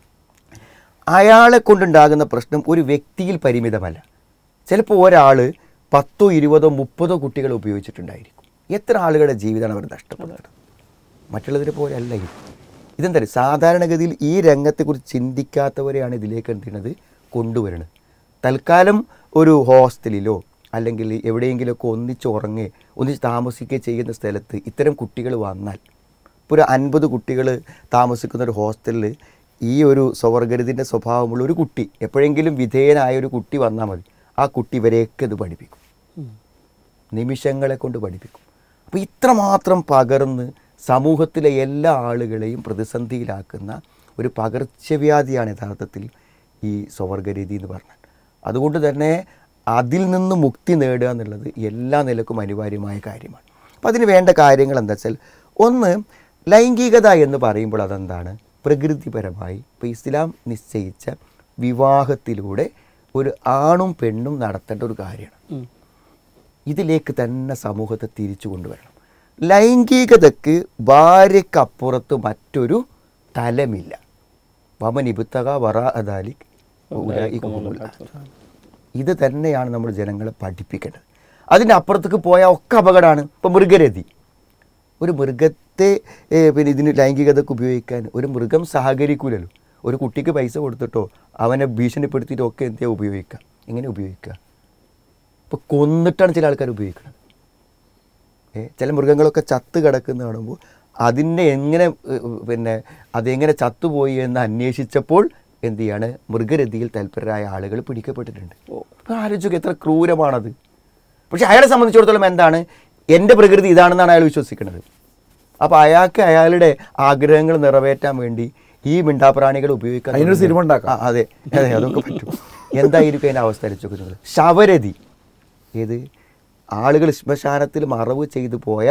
അയാളെ കൊണ്ടുണ്ടാകുന്ന പ്രശ്നം ഒരു വ്യക്തിയിൽ പരിമിതമല്ല ചിലപ്പോൾ ഒരാൾ പത്തോ ഇരുപതോ മുപ്പതോ കുട്ടികൾ ഉപയോഗിച്ചിട്ടുണ്ടായിരിക്കും എത്ര ആളുകളുടെ ജീവിതമാണ് അവർ നഷ്ടപ്പെടുന്നത് മറ്റുള്ളതിനെ പോലെ അല്ല ഇത് ഇതെന്താ പറയുക സാധാരണഗതിയിൽ ഈ രംഗത്തെക്കുറിച്ച് ചിന്തിക്കാത്തവരെയാണ് ഇതിലേക്ക് എന്ത് ചെയ്യുന്നത് കൊണ്ടുവരുന്നത് തൽക്കാലം ഒരു ഹോസ്റ്റലിലോ അല്ലെങ്കിൽ എവിടെയെങ്കിലുമൊക്കെ ഒന്നിച്ച് ഉറങ്ങുകയോ ഒന്നിച്ച് താമസിക്കുകയോ ചെയ്യുന്ന സ്ഥലത്ത് ഇത്തരം കുട്ടികൾ വന്നാൽ ഇപ്പോൾ ഒരു അൻപത് കുട്ടികൾ താമസിക്കുന്ന ഒരു ഹോസ്റ്റലിൽ ഈ ഒരു സ്വവർഗരതിൻ്റെ സ്വഭാവമുള്ള ഒരു കുട്ടി എപ്പോഴെങ്കിലും വിധേയനായ ഒരു കുട്ടി വന്നാൽ മതി ആ കുട്ടി ഇവരെയൊക്കെ ഇത് പഠിപ്പിക്കും നിമിഷങ്ങളെ കൊണ്ട് പഠിപ്പിക്കും അപ്പോൾ ഇത്രമാത്രം പകർന്ന് സമൂഹത്തിലെ എല്ലാ ആളുകളെയും പ്രതിസന്ധിയിലാക്കുന്ന ഒരു പകർച്ചവ്യാധിയാണ് യഥാർത്ഥത്തിൽ ഈ സ്വവർഗരീതി എന്ന് പറഞ്ഞാൽ അതുകൊണ്ട് തന്നെ അതിൽ നിന്ന് മുക്തി നേടുക എന്നുള്ളത് എല്ലാ നിലക്കും അനിവാര്യമായ കാര്യമാണ് അപ്പോൾ അതിന് വേണ്ട കാര്യങ്ങൾ എന്താ വെച്ചാൽ ഒന്ന് ലൈംഗികത എന്ന് പറയുമ്പോൾ അതെന്താണ് പ്രകൃതിപരമായി ഇപ്പോൾ ഇസ്ലാം നിശ്ചയിച്ച വിവാഹത്തിലൂടെ ഒരു ആണും പെണ്ണും നടത്തേണ്ട ഒരു കാര്യമാണ് ഇതിലേക്ക് തന്നെ സമൂഹത്തെ തിരിച്ചു കൊണ്ടുവരണം ലൈംഗികതയ്ക്ക് ഭാര്യക്കപ്പുറത്ത് മറ്റൊരു തലമില്ല വമൻ ഇബുത്തക വറ അദാലിക് ഉലൈക ഹുമുൽ ആദ്. ഇത് തന്നെയാണ് നമ്മൾ ജനങ്ങളെ പഠിപ്പിക്കേണ്ടത് അതിൻ്റെ അപ്പുറത്തേക്ക് പോയാൽ ഒക്കെ അപകടമാണ് ഇപ്പം മൃഗരതി ഒരു മൃഗത്തെ ഏ, പിന്നെ ഇതിന് ലൈംഗികതക്ക് ഉപയോഗിക്കാൻ ഒരു മൃഗം സഹകരിക്കൂലല്ലോ ഒരു കുട്ടിക്ക് പൈസ കൊടുത്തിട്ടോ അവനെ ഭീഷണിപ്പെടുത്തിയിട്ടോ ഒക്കെ എന്തിയാ ഉപയോഗിക്കുക എങ്ങനെ ഉപയോഗിക്കുക ഇപ്പോൾ കൊന്നിട്ടാണ് ചില ആൾക്കാർ ഉപയോഗിക്കുന്നത് ഏ, ചില മൃഗങ്ങളൊക്കെ ചത്ത് കിടക്കുന്ന കാണുമ്പോൾ അതിനെ എങ്ങനെ ഏ, പിന്നെ അതെങ്ങനെ ചത്തുപോയി എന്ന് അന്വേഷിച്ചപ്പോൾ എന്ത് ചെയ്യാണ് മൃഗരതിയിൽ തൽപരരായ ആളുകൾ പിടിക്കപ്പെട്ടിട്ടുണ്ട് അപ്പോൾ ആലോചിക്കുക എത്ര ക്രൂരമാണത് പക്ഷെ അയാളെ സംബന്ധിച്ചിടത്തോളം എന്താണ് എൻ്റെ പ്രകൃതി ഇതാണെന്നാണ് അയാൾ വിശ്വസിക്കുന്നത് അപ്പോൾ അയാൾക്ക് അയാളുടെ ആഗ്രഹങ്ങൾ നിറവേറ്റാൻ വേണ്ടി ഈ മിണ്ടാപ്രാണികൾ ഉപയോഗിക്കാൻ അതിനൊരു സിനിമ ഉണ്ടാക്കാം. ആ, അതെ അതെ അതൊക്കെ പറ്റും എന്തായിരിക്കും അതിൻ്റെ അവസ്ഥ അലിച്ചോക്കുന്നത് ശവരതി ഏത് ആളുകൾ ശ്മശാനത്തിൽ മറവ് ചെയ്തു പോയ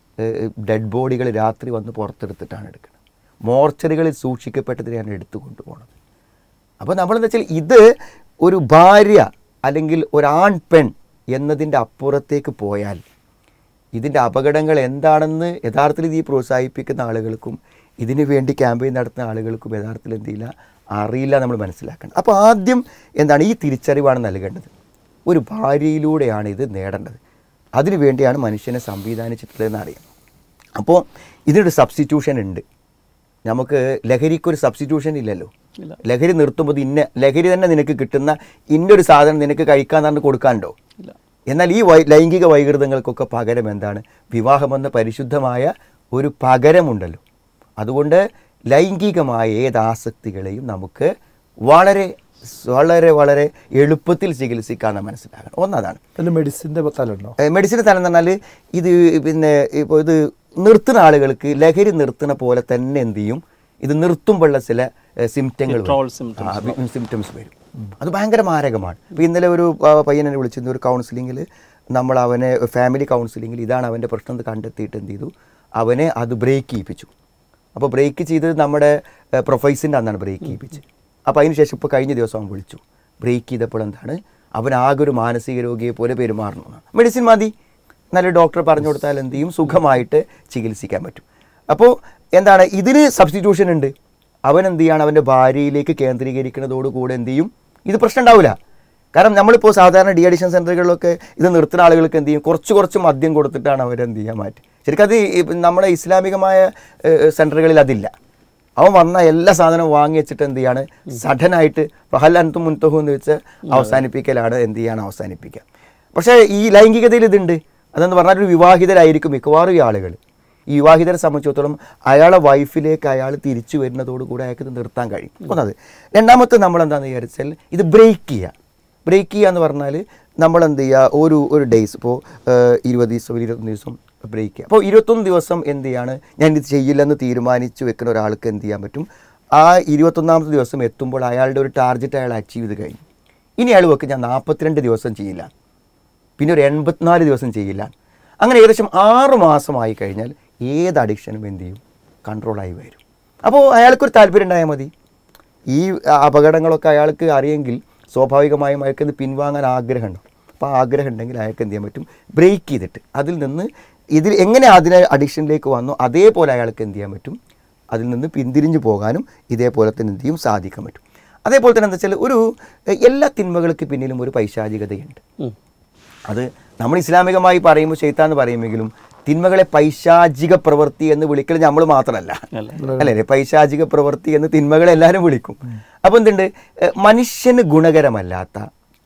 ഡെഡ് ബോഡികൾ രാത്രി വന്ന് പുറത്തെടുത്തിട്ടാണ് എടുക്കുന്നത് മോർച്ചറികളിൽ സൂക്ഷിക്കപ്പെട്ടതിനെയാണ് എടുത്തു കൊണ്ടുപോകുന്നത് അപ്പോൾ നമ്മളെന്താ വെച്ചാൽ ഇത് ഒരു ഭാര്യ അല്ലെങ്കിൽ ഒരാൺ പെൺ എന്നതിൻ്റെ അപ്പുറത്തേക്ക് പോയാൽ ഇതിൻ്റെ അപകടങ്ങൾ എന്താണെന്ന് യഥാർത്ഥത്തിൽ ഇത് ഈ പ്രോത്സാഹിപ്പിക്കുന്ന ആളുകൾക്കും ഇതിനു വേണ്ടി ക്യാമ്പയിൻ നടത്തുന്ന ആളുകൾക്കും യഥാർത്ഥത്തിൽ എന്ത് ചെയ്യില്ല അറിയില്ല നമ്മൾ മനസ്സിലാക്കണം അപ്പോൾ ആദ്യം എന്താണ് ഈ തിരിച്ചറിവാണ് നൽകേണ്ടത് ഒരു ഭാര്യയിലൂടെയാണ് ഇത് നേടേണ്ടത് അതിനു വേണ്ടിയാണ് മനുഷ്യനെ സംവിധാനിച്ചിട്ടുള്ളതെന്ന് അറിയാം അപ്പോൾ ഇതിനൊരു സബ്സ്റ്റിറ്റ്യൂഷൻ ഉണ്ട് നമുക്ക് ലഹരിക്കൊരു സബ്സ്റ്റിറ്റ്യൂഷൻ ഇല്ലല്ലോ ഇല്ല. ലഹരി നിർത്തുമ്പോൾ ഇത് ഇന്ന ലഹരി തന്നെ നിനക്ക് കിട്ടുന്ന ഇന്നൊരു സാധനം നിനക്ക് കഴിക്കാൻ തന്നെ കൊടുക്കാനുണ്ടോ ഇല്ല എന്നാൽ ഈ വൈ ലൈംഗിക വൈകൃതങ്ങൾക്കൊക്കെ പകരം എന്താണ് വിവാഹമെന്ന പരിശുദ്ധമായ ഒരു പകരമുണ്ടല്ലോ അതുകൊണ്ട് ലൈംഗികമായ ഏത് ആസക്തികളെയും നമുക്ക് വളരെ വളരെ വളരെ എളുപ്പത്തിൽ ചികിത്സിക്കാമെന്ന് മനസ്സിലാക്കണം ഒന്നതാണ് അതിൽ മെഡിസിൻ്റെ തലുണ്ടോ മെഡിസിൻ തലം എന്ന് പറഞ്ഞാൽ ഇത് പിന്നെ ഇപ്പോൾ ഇത് നിർത്തുന്ന ആളുകൾക്ക് ലഹരി നിർത്തുന്ന പോലെ തന്നെ എന്ത് ചെയ്യും ഇത് നിർത്തുമ്പോഴുള്ള ചില സിംറ്റങ്ങൾ Withdrawal symptoms സിംറ്റംസ് വരും അത് ഭയങ്കര മാരകമാണ് ഇപ്പോൾ ഇന്നലെ ഒരു ആ, പയ്യൻ എന്നെ വിളിച്ചിരുന്നു ഒരു കൗൺസിലിങ്ങിൽ നമ്മൾ അവനെ ഫാമിലി കൗൺസിലിങ്ങിൽ ഇതാണ് അവൻ്റെ പ്രശ്നം എന്ന് കണ്ടെത്തിയിട്ട് എന്ത് ചെയ്തു അവനെ അത് ബ്രേക്ക് ചെയ്യിപ്പിച്ചു അപ്പോൾ ബ്രേക്ക് ചെയ്തത് നമ്മുടെ പ്രൊഫൈസിൻ്റെ അന്നാണ് ബ്രേക്ക് ചെയ്യിപ്പിച്ചത് അപ്പോൾ അതിന് ശേഷം ഇപ്പോൾ കഴിഞ്ഞ ദിവസം അവൻ വിളിച്ചു ബ്രേക്ക് ചെയ്തപ്പോൾ എന്താണ് അവൻ ആകെ ഒരു മാനസിക രോഗിയെ പോലെ പെരുമാറണം മെഡിസിൻ മതി നല്ല ഡോക്ടർ പറഞ്ഞു കൊടുത്താൽ എന്ത് ചെയ്യും സുഖമായിട്ട് ചികിത്സിക്കാൻ പറ്റും അപ്പോൾ എന്താണ് ഇതിന് സബ്സ്റ്റിറ്റ്യൂഷൻ ഉണ്ട് അവൻ എന്ത് ചെയ്യാണ് അവൻ്റെ ഭാര്യയിലേക്ക് കേന്ദ്രീകരിക്കുന്നതോടുകൂടെ എന്ത് ചെയ്യും ഇത് പ്രശ്നം ഉണ്ടാവില്ല കാരണം നമ്മളിപ്പോൾ സാധാരണ ഡി അഡിഷൻ സെൻ്ററുകളിലൊക്കെ ഇത് നിർത്തുന്ന ആളുകൾക്ക് എന്ത് ചെയ്യും കുറച്ച് കുറച്ച് മദ്യം കൊടുത്തിട്ടാണ് അവരെന്ത് ചെയ്യാൻ മാറ്റി ശരിക്കും അത് ഈ നമ്മുടെ ഇസ്ലാമികമായ ഏഹ്, സെൻ്ററുകളിൽ അതില്ല അവൻ വന്ന എല്ലാ സാധനവും വാങ്ങി വെച്ചിട്ട് എന്ത് ചെയ്യാണ് സഡനായിട്ട് പഹൽ അൻതും മുൻതഹു എന്ന് വെച്ച് അവസാനിപ്പിക്കലാണ് എന്ത് ചെയ്യാണ് അവസാനിപ്പിക്കുക പക്ഷേ ഈ ലൈംഗികതയിൽ ഇതുണ്ട് അതെന്ന് പറഞ്ഞാൽ ഒരു വിവാഹിതരായിരിക്കും മിക്കവാറും ഈ ആളുകൾ ഈ വിവാഹിതരെ സംബന്ധിച്ചിടത്തോളം അയാളെ വൈഫിലേക്ക് അയാൾ തിരിച്ചു വരുന്നതോടുകൂടി അയാൾക്ക് ഇത് നിർത്താൻ കഴിയും ഒന്നത് രണ്ടാമത്തെ നമ്മൾ എന്താണെന്ന് വിചാരിച്ചാൽ ഇത് ബ്രേക്ക് ചെയ്യുക ബ്രേക്ക് ചെയ്യുക എന്ന് പറഞ്ഞാൽ നമ്മൾ എന്ത് ചെയ്യുക ഒരു ഒരു ഡേയ്സ് ഇപ്പോൾ ഇരുപത് ദിവസം ഇരുപത്തൊന്ന് ദിവസം ബ്രേക്ക് ചെയ്യുക അപ്പോൾ ഇരുപത്തൊന്ന് ദിവസം എന്ത് ചെയ്യാണ് ഞാൻ ഇത് ചെയ്യില്ലെന്ന് തീരുമാനിച്ച് വെക്കുന്ന ഒരാൾക്ക് എന്ത് ചെയ്യാൻ പറ്റും ആ ഇരുപത്തൊന്നാമത്തെ ദിവസം എത്തുമ്പോൾ അയാളുടെ ഒരു ടാർഗറ്റ് അയാൾ അച്ചീവ് ചെയ്ത് കഴിഞ്ഞു ഇനി അയാൾ വെക്കും ഞാൻ നാൽപ്പത്തിരണ്ട് ദിവസം ചെയ്യില്ല പിന്നെ ഒരു എൺപത്തിനാല് ദിവസം ചെയ്യില്ല അങ്ങനെ ഏകദേശം ആറ് മാസമായി കഴിഞ്ഞാൽ ഏത് അഡിക്ഷനും എന്ത് ചെയ്യും കൺട്രോളായി വരും അപ്പോൾ അയാൾക്കൊരു താല്പര്യം ഉണ്ടായാൽ മതി ഈ അപകടങ്ങളൊക്കെ അയാൾക്ക് അറിയെങ്കിൽ സ്വാഭാവികമായും അയാൾക്ക് ഇത് പിൻവാങ്ങാൻ ആഗ്രഹമുണ്ട് അപ്പോൾ ആ ആഗ്രഹം ഉണ്ടെങ്കിൽ അയാൾക്ക് എന്ത് ചെയ്യാൻ പറ്റും ബ്രേക്ക് ചെയ്തിട്ട് അതിൽ നിന്ന് ഇതിൽ എങ്ങനെ അതിനെ അഡിക്ഷനിലേക്ക് വന്നോ അതേപോലെ അയാൾക്ക് എന്ത് ചെയ്യാൻ പറ്റും അതിൽ നിന്ന് പിന്തിരിഞ്ഞു പോകാനും ഇതേപോലെ തന്നെ എന്ത് ചെയ്യും സാധിക്കാൻ പറ്റും അതേപോലെ തന്നെ എന്താ വെച്ചാൽ ഒരു എഹ്, എല്ലാ തിന്മകൾക്ക് പിന്നിലും ഒരു പൈശാചികതയുണ്ട് ഉം. അത് നമ്മൾ ഇസ്ലാമികമായി പറയുമ്പോൾ ചെയ്ത്താന്ന് പറയുമെങ്കിലും തിന്മകളെ പൈശാചിക പ്രവൃത്തി എന്ന് വിളിക്കൽ നമ്മൾ മാത്രമല്ല അല്ല. അല്ലേ പൈശാചിക പ്രവൃത്തി എന്ന് തിന്മകളെ എല്ലാവരും വിളിക്കും അപ്പോൾ എന്തുണ്ട് ഏഹ് മനുഷ്യന് ഗുണകരമല്ലാത്ത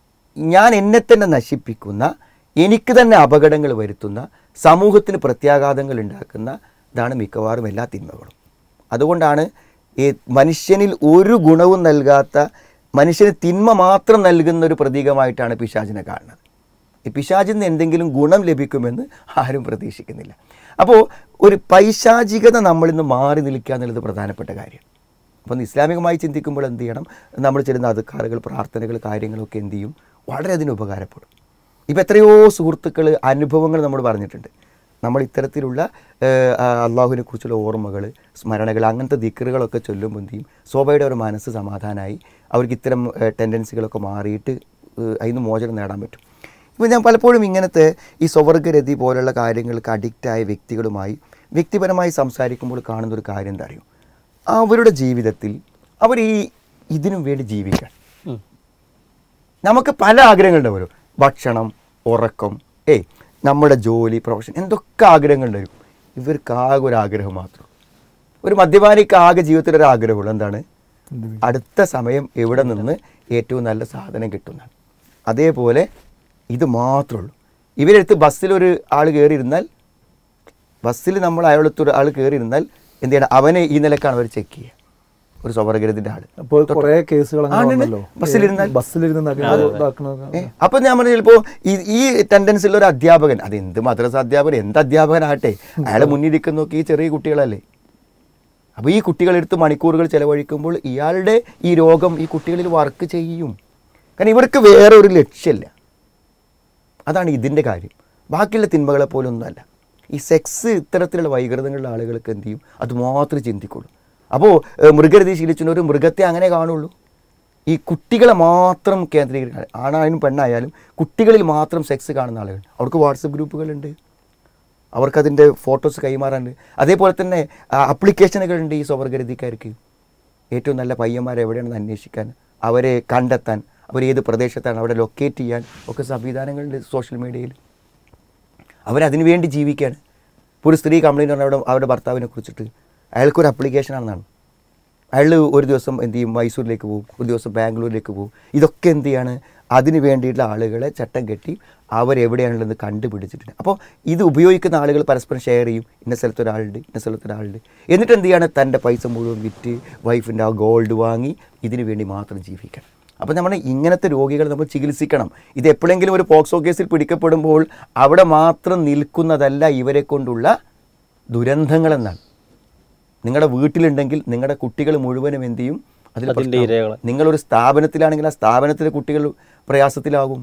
ഞാൻ എന്നെ തന്നെ നശിപ്പിക്കുന്ന എനിക്ക് തന്നെ അപകടങ്ങൾ വരുത്തുന്ന സമൂഹത്തിന് പ്രത്യാഘാതങ്ങൾ ഉണ്ടാക്കുന്ന ഇതാണ് മിക്കവാറും എല്ലാ തിന്മകളും അതുകൊണ്ടാണ് ഈ മനുഷ്യനിൽ ഒരു ഗുണവും നൽകാത്ത മനുഷ്യന് തിന്മ മാത്രം നൽകുന്ന ഒരു പ്രതീകമായിട്ടാണ് പിശാചിനെ കാണുന്നത് ഈ പിശാചിൽ നിന്ന് എന്തെങ്കിലും ഗുണം ലഭിക്കുമെന്ന് ആരും പ്രതീക്ഷിക്കുന്നില്ല അപ്പോൾ ഒരു പൈശാചികത നമ്മളിൽ നിന്ന് മാറി നിൽക്കുക എന്നുള്ളത് പ്രധാനപ്പെട്ട കാര്യം അപ്പോൾ ഒന്ന് ഇസ്ലാമികമായി ചിന്തിക്കുമ്പോൾ എന്ത് ചെയ്യണം നമ്മൾ ചെല്ലുന്ന അധികാറുകൾ പ്രാർത്ഥനകൾ കാര്യങ്ങളൊക്കെ എന്ത് ചെയ്യും വളരെ അതിന് ഉപകാരപ്പെടും ഇപ്പോൾ എത്രയോ സുഹൃത്തുക്കൾ അനുഭവങ്ങൾ നമ്മൾ പറഞ്ഞിട്ടുണ്ട് നമ്മൾ ഇത്തരത്തിലുള്ള ഏഹ്, ആ, അള്ളാഹുവിനെ കുറിച്ചുള്ള ഓർമ്മകൾ സ്മരണകൾ അങ്ങനത്തെ ദിക്കറുകളൊക്കെ ചൊല്ലുമ്പോൾ എന്ത് ചെയ്യും സ്വാഭാവികയുടെ ഒരു മനസ്സ് സമാധാനമായി അവർക്ക് ഇത്തരം ടെൻഡൻസികളൊക്കെ മാറിയിട്ട് ഏഹ്, അതിൽ നിന്ന് മോചനം നേടാൻ പറ്റും ഇപ്പോൾ ഞാൻ പലപ്പോഴും ഇങ്ങനത്തെ ഈ സ്വവർഗരതി പോലുള്ള കാര്യങ്ങൾക്ക് അഡിക്റ്റായ വ്യക്തികളുമായി വ്യക്തിപരമായി സംസാരിക്കുമ്പോൾ കാണുന്ന ഒരു കാര്യം എന്താ അറിയും അവരുടെ ജീവിതത്തിൽ അവർ ഈ ഇതിനും വേണ്ടി ജീവിക്കണം ഉം. നമുക്ക് പല ആഗ്രഹങ്ങളുണ്ടാവും ഭക്ഷണം ഉറക്കം ഏയ് നമ്മുടെ ജോലി പ്രൊഫഷൻ എന്തൊക്കെ ആഗ്രഹങ്ങളുണ്ടാവും ഇവർക്ക് ആകെ ഒരു ആഗ്രഹം മാത്രം ഒരു മദ്യപാനിക്ക് ആകെ ജീവിതത്തിൽ ഒരു ആഗ്രഹമുള്ളൂ എന്താണ് അടുത്ത സമയം എവിടെ നിന്ന് ഏറ്റവും നല്ല സാധനം കിട്ടുന്നതാണ് അതേപോലെ ഇത് മാത്രമേ ഉള്ളൂ ഇവരെടുത്ത് ബസ്സിലൊരു ആൾ കയറിയിരുന്നാൽ ബസ്സിൽ നമ്മൾ അയാളെടുത്തൊരു ആൾ കയറിയിരുന്നാൽ എന്ത് ചെയ്യണം അവനെ ഈ നിലക്കാണ് അവർ ചെക്ക് ചെയ്യുക ഒരു സ്വവർഗരത്തിൻ്റെ ആൾ അപ്പോൾ കുറെ കേസുകൾ അങ്ങനെ ആണല്ലേ? വന്നല്ലോ ബസ്സിലിരുന്നാൽ? ബസ്സിലിരുന്ന് നഗ്നത ഇതാക്കണതൊക്കെ. അപ്പൊ ഞാൻ പറഞ്ഞു ചിലപ്പോ ഈ ഈ ടെൻഡൻസി ഉള്ള ഒരു അധ്യാപകൻ അത് എന്ത് മദ്രസ അധ്യാപകൻ എന്ത് അധ്യാപകനാകട്ടെ അയാളെ മുന്നിലിരിക്കുന്നൊക്കെ ഈ ചെറിയ കുട്ടികളല്ലേ അപ്പൊ ഈ കുട്ടികളെടുത്ത് മണിക്കൂറുകൾ ചെലവഴിക്കുമ്പോൾ ഇയാളുടെ ഈ രോഗം ഈ കുട്ടികളിൽ വർക്ക് ചെയ്യും കാരണം ഇവർക്ക് വേറെ ഒരു ലക്ഷ്യമില്ല അതാണ് ഇതിൻ്റെ കാര്യം ബാക്കിയുള്ള തിന്മകളെ പോലെ ഒന്നുമല്ല ഈ സെക്സ് ഇത്തരത്തിലുള്ള വൈകൃതങ്ങളുള്ള ആളുകൾക്ക് എന്ത് ചെയ്യും അത് മാത്രമേ ചിന്തിക്കുള്ളൂ അപ്പോൾ മൃഗരതി ശീലിച്ചുന്ന ഒരു മൃഗത്തെ അങ്ങനെ കാണുള്ളൂ ഈ കുട്ടികളെ മാത്രം കേന്ദ്രീകരിക്കാൻ ആണായാലും പെണ്ണായാലും കുട്ടികളിൽ മാത്രം സെക്സ് കാണുന്ന ആളുകൾ അവർക്ക് വാട്സപ്പ് ഗ്രൂപ്പുകളുണ്ട് അവർക്കതിൻ്റെ ഫോട്ടോസ് കൈമാറാനുണ്ട് അതേപോലെ തന്നെ അപ്ലിക്കേഷനുകളുണ്ട് ഈ സ്വവർഗരതിക്കാർക്ക് ഏറ്റവും നല്ല പയ്യന്മാരെ എവിടെയാണെന്ന് അന്വേഷിക്കാൻ അവരെ കണ്ടെത്താൻ അവർ ഏത് പ്രദേശത്താണ് അവിടെ ലൊക്കേറ്റ് ചെയ്യാൻ ഒക്കെ സംവിധാനങ്ങളുണ്ട് സോഷ്യൽ മീഡിയയിൽ അവരതിനു വേണ്ടി ജീവിക്കുകയാണ് ഇപ്പോൾ ഒരു സ്ത്രീ കംപ്ലൈൻറ്റ് പറഞ്ഞാൽ അവിടെ അവരുടെ ഭർത്താവിനെ കുറിച്ചിട്ട് അയാൾക്കൊരു അപ്ലിക്കേഷൻ ആണെന്നാണ് അയാൾ ഒരു ദിവസം എന്ത് ചെയ്യും മൈസൂരിലേക്ക് പോകും ഒരു ദിവസം ബാംഗ്ലൂരിലേക്ക് പോകും ഇതൊക്കെ എന്ത് ചെയ്യാണ് അതിന് വേണ്ടിയിട്ടുള്ള ആളുകളെ ചട്ടം കെട്ടി അവരെവിടെയാണുള്ളത് കണ്ടുപിടിച്ചിട്ടുണ്ട് അപ്പോൾ ഇത് ഉപയോഗിക്കുന്ന ആളുകൾ പരസ്പരം ഷെയർ ചെയ്യും ഇന്ന സ്ഥലത്ത് ഒരാളുണ്ട് ഇന്ന സ്ഥലത്ത് ഒരാളുണ്ട് എന്നിട്ട് എന്ത് ചെയ്യാണ് തൻ്റെ പൈസ മുഴുവൻ വിറ്റ് വൈഫിൻ്റെ ആ ഗോൾഡ് വാങ്ങി ഇതിന് വേണ്ടി മാത്രം ജീവിക്കണം അപ്പോൾ നമ്മൾ ഇങ്ങനത്തെ രോഗികൾ നമ്മൾ ചികിത്സിക്കണം ഇത് എപ്പോഴെങ്കിലും ഒരു പോക്സോ കേസിൽ പിടിക്കപ്പെടുമ്പോൾ അവിടെ മാത്രം നിൽക്കുന്നതല്ല ഇവരെ കൊണ്ടുള്ള ദുരന്തങ്ങളെന്നാണ് നിങ്ങളുടെ വീട്ടിലുണ്ടെങ്കിൽ നിങ്ങളുടെ കുട്ടികൾ മുഴുവനും എന്ത് ചെയ്യും അതിൽ അതിൻ്റെ പ്രശ്നമാകും. ഇരകള്. നിങ്ങളൊരു സ്ഥാപനത്തിലാണെങ്കിൽ ആ സ്ഥാപനത്തിലെ കുട്ടികൾ പ്രയാസത്തിലാകും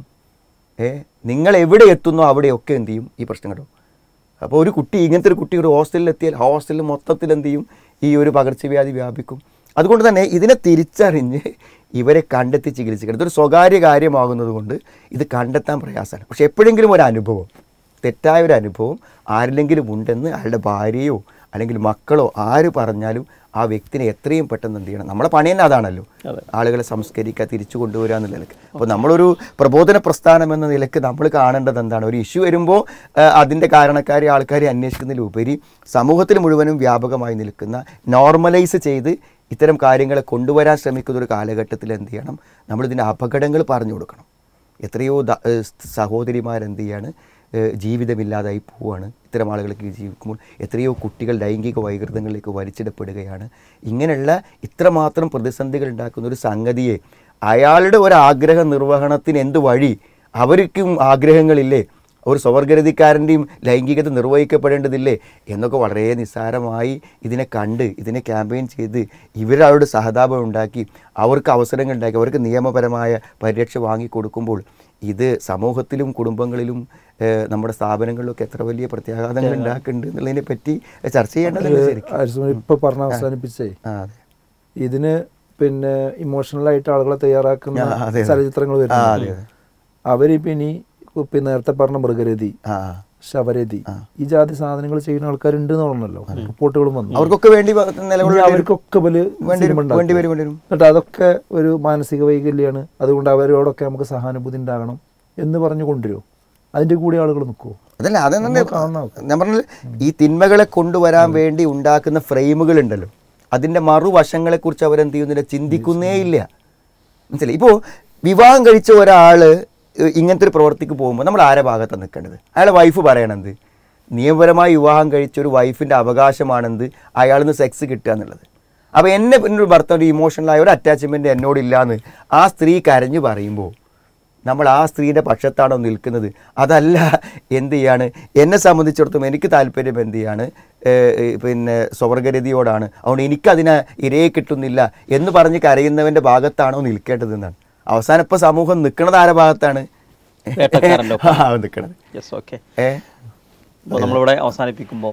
ഏ നിങ്ങൾ എവിടെ എത്തുന്നോ അവിടെയൊക്കെ എന്ത് ചെയ്യും ഈ പ്രശ്നം കേട്ടോ അപ്പോൾ ഒരു കുട്ടി ഇങ്ങനത്തെ ഒരു കുട്ടി ഒരു ഹോസ്റ്റലിൽ എത്തിയാൽ ഹോസ്റ്റലിൽ മൊത്തത്തിൽ എന്ത് ചെയ്യും ഈ ഒരു പകർച്ചവ്യാധി വ്യാപിക്കും അതുകൊണ്ട് തന്നെ ഇതിനെ തിരിച്ചറിഞ്ഞ് ഇവരെ കണ്ടെത്തി ചികിത്സിക്കണം ഇതൊരു സ്വകാര്യ കാര്യമാകുന്നത് കൊണ്ട് ഇത് കണ്ടെത്താൻ പ്രയാസമാണ് പക്ഷെ എപ്പോഴെങ്കിലും ഒരു അനുഭവം തെറ്റായ ഒരു അനുഭവം ആരിലെങ്കിലും ഉണ്ടെന്ന് അയാളുടെ ഭാര്യയോ അല്ലെങ്കിൽ മക്കളോ ആര് പറഞ്ഞാലും ആ വ്യക്തിനെ എത്രയും പെട്ടെന്ന് എന്ത് ചെയ്യണം നമ്മളെ പണി തന്നെ അതാണല്ലോ അതെ. ആളുകളെ സംസ്കരിക്കുക തിരിച്ചു കൊണ്ടുവരിക എന്നുള്ള നിലക്ക് അപ്പോൾ നമ്മളൊരു പ്രബോധന പ്രസ്ഥാനം എന്ന നിലക്ക് നമ്മൾ കാണേണ്ടത് എന്താണ് ഒരു ഇഷ്യൂ വരുമ്പോൾ അതിൻ്റെ കാരണക്കാരെ ആൾക്കാരെ അന്വേഷിക്കുന്നതിലുപരി സമൂഹത്തിൽ മുഴുവനും വ്യാപകമായി നിൽക്കുന്ന നോർമലൈസ് ചെയ്ത് ഇത്തരം കാര്യങ്ങളെ കൊണ്ടുവരാൻ ശ്രമിക്കുന്ന ഒരു കാലഘട്ടത്തിൽ എന്ത് ചെയ്യണം നമ്മളിതിൻ്റെ അപകടങ്ങൾ പറഞ്ഞു കൊടുക്കണം എത്രയോ ദ- ഏഹ് സഹോദരിമാരെന്ത് ചെയ്യാണ് ഏഹ് ജീവിതമില്ലാതായി പോവുകയാണ് ഇത്തരം ആളുകൾക്ക് ജീവിക്കുമ്പോൾ എത്രയോ കുട്ടികൾ ലൈംഗിക വൈകൃതങ്ങളിലേക്ക് വലിച്ചിടപ്പെടുകയാണ് ഇങ്ങനെയുള്ള ഇത്രമാത്രം പ്രതിസന്ധികൾ ഉണ്ടാക്കുന്ന ഒരു സംഗതിയെ അയാളുടെ ഒരു ആഗ്രഹ നിർവഹണത്തിന് എന്ത് വഴി അവർക്കും ആഗ്രഹങ്ങളില്ലേ ഒരു സ്വവർഗരതിക്കാരൻ്റെയും ലൈംഗികത നിർവഹിക്കപ്പെടേണ്ടതില്ലേ എന്നൊക്കെ വളരെ നിസ്സാരമായി ഇതിനെ കണ്ട് ഇതിനെ ക്യാമ്പയിൻ ചെയ്ത് ഇവരവരുടെ സഹതാപം ഉണ്ടാക്കി അവർക്ക് അവസരങ്ങൾ ഉണ്ടാക്കി അവർക്ക് നിയമപരമായ പരിരക്ഷ വാങ്ങിക്കൊടുക്കുമ്പോൾ ഇത് സമൂഹത്തിലും കുടുംബങ്ങളിലും ഏഹ്, നമ്മുടെ സ്ഥാപനങ്ങളിലൊക്കെ എത്ര വലിയ പ്രത്യാഘാതങ്ങൾ ഉണ്ടാക്കുന്നുണ്ട് എന്നുള്ളതിനെ പറ്റി ചർച്ച ചെയ്യേണ്ടതുണ്ട് ശരിക്കും ആരിസ്മ ഇപ്പൊ പറഞ്ഞ അവസാനിപ്പിച്ചേ ആ അതെ ഇതിന് പിന്നെ ഇമോഷണൽ ആയിട്ട് ആളുകളെ തയ്യാറാക്കുന്ന ആ, അതെ, അതെ. ചലച്ചിത്രങ്ങൾ ആ, വരുന്നു അതെ, അതെ. അവരിപ്പോ ഇനി ഇപ്പൊ നേരത്തെ പറഞ്ഞ മൃഗരതി ആ ശവരതി ഈ ജാതി സാധനങ്ങൾ ചെയ്യുന്ന ആൾക്കാരുണ്ട് എന്ന് പറഞ്ഞല്ലോ റിപ്പോർട്ടുകളും വന്നു അവർക്കൊക്കെ വേണ്ടി ഇനി നിലകൊള്ള അവർക്കൊക്കെ വലിയ വേണ്ടി സിനിമ വരും, ഉണ്ടാക്കും. വേണ്ടി വരും, വേണ്ടി വരും. എന്നിട്ട് അതൊക്കെ ഒരു മാനസിക വൈകല്യമാണ് അതുകൊണ്ട് അവരോടൊക്കെ നമുക്ക് സഹാനുഭൂതി ഉണ്ടാകണം എന്ന് പറഞ്ഞു കൊണ്ടുവരുമോ അതിന്റെ കൂടെ ആളുകൾ നിൽക്കുമോ അതല്ല അതെന്നെ നമ്മൾ കാണണം. ഞാൻ പറഞ്ഞത് ഈ തിന്മകളെ കൊണ്ടുവരാൻ വേണ്ടി ഉണ്ടാക്കുന്ന ഫ്രെയിമുകൾ ഉണ്ടല്ലോ അതിന്റെ മറുവശങ്ങളെ കുറിച്ച് അവരെന്ത് ചെയ്യുന്നില്ല ചിന്തിക്കുന്നേ ഇല്ല മനസ്സിലായി ഇപ്പോൾ വിവാഹം കഴിച്ച ഒരാള് ഏഹ് ഇങ്ങനത്തെ ഒരു പ്രവർത്തിക്ക് പോകുമ്പോൾ നമ്മൾ ആരെ ഭാഗത്താണ് നിൽക്കേണ്ടത് അയാളെ വൈഫ് പറയണത് നിയമപരമായി വിവാഹം കഴിച്ച ഒരു വൈഫിന്റെ അവകാശമാണെന്ത് അയാളിൽ നിന്ന് സെക്സ് കിട്ടുക എന്നുള്ളത് അപ്പോൾ എന്നെ പിന്നെ ഒരു ഭർത്താവ് ഇമോഷണലായ ഒരു അറ്റാച്ച്മെന്റ് എന്നോടില്ലാന്ന് ആ സ്ത്രീ കരഞ്ഞു പറയുമ്പോൾ നമ്മൾ ആ സ്ത്രീയുടെ പക്ഷത്താണോ നിൽക്കുന്നത് അതല്ല എന്ത് ചെയ്യാണ് എന്നെ സംബന്ധിച്ചിടത്തോളം എനിക്ക് താല്പര്യം എന്ത് ചെയ്യാണ് ഏഹ് ഏഹ് പിന്നെ സ്വവർഗരതിയോടാണ് അതുകൊണ്ട് എനിക്കതിനെ ഇരയെ കിട്ടുന്നില്ല എന്ന് പറഞ്ഞ് കരയുന്നവൻ്റെ ഭാഗത്താണോ നിൽക്കേണ്ടതെന്നാണ് അവസാനം ഇപ്പോൾ സമൂഹം നിൽക്കുന്നത് ആരുടെ ഭാഗത്താണ് വേട്ടക്കാരൻ്റെ ഒപ്പം. ആ നിൽക്കണത് യെസ് ഓക്കെ ഏ അപ്പോൾ നമ്മളിവിടെ അവസാനിപ്പിക്കുമ്പോൾ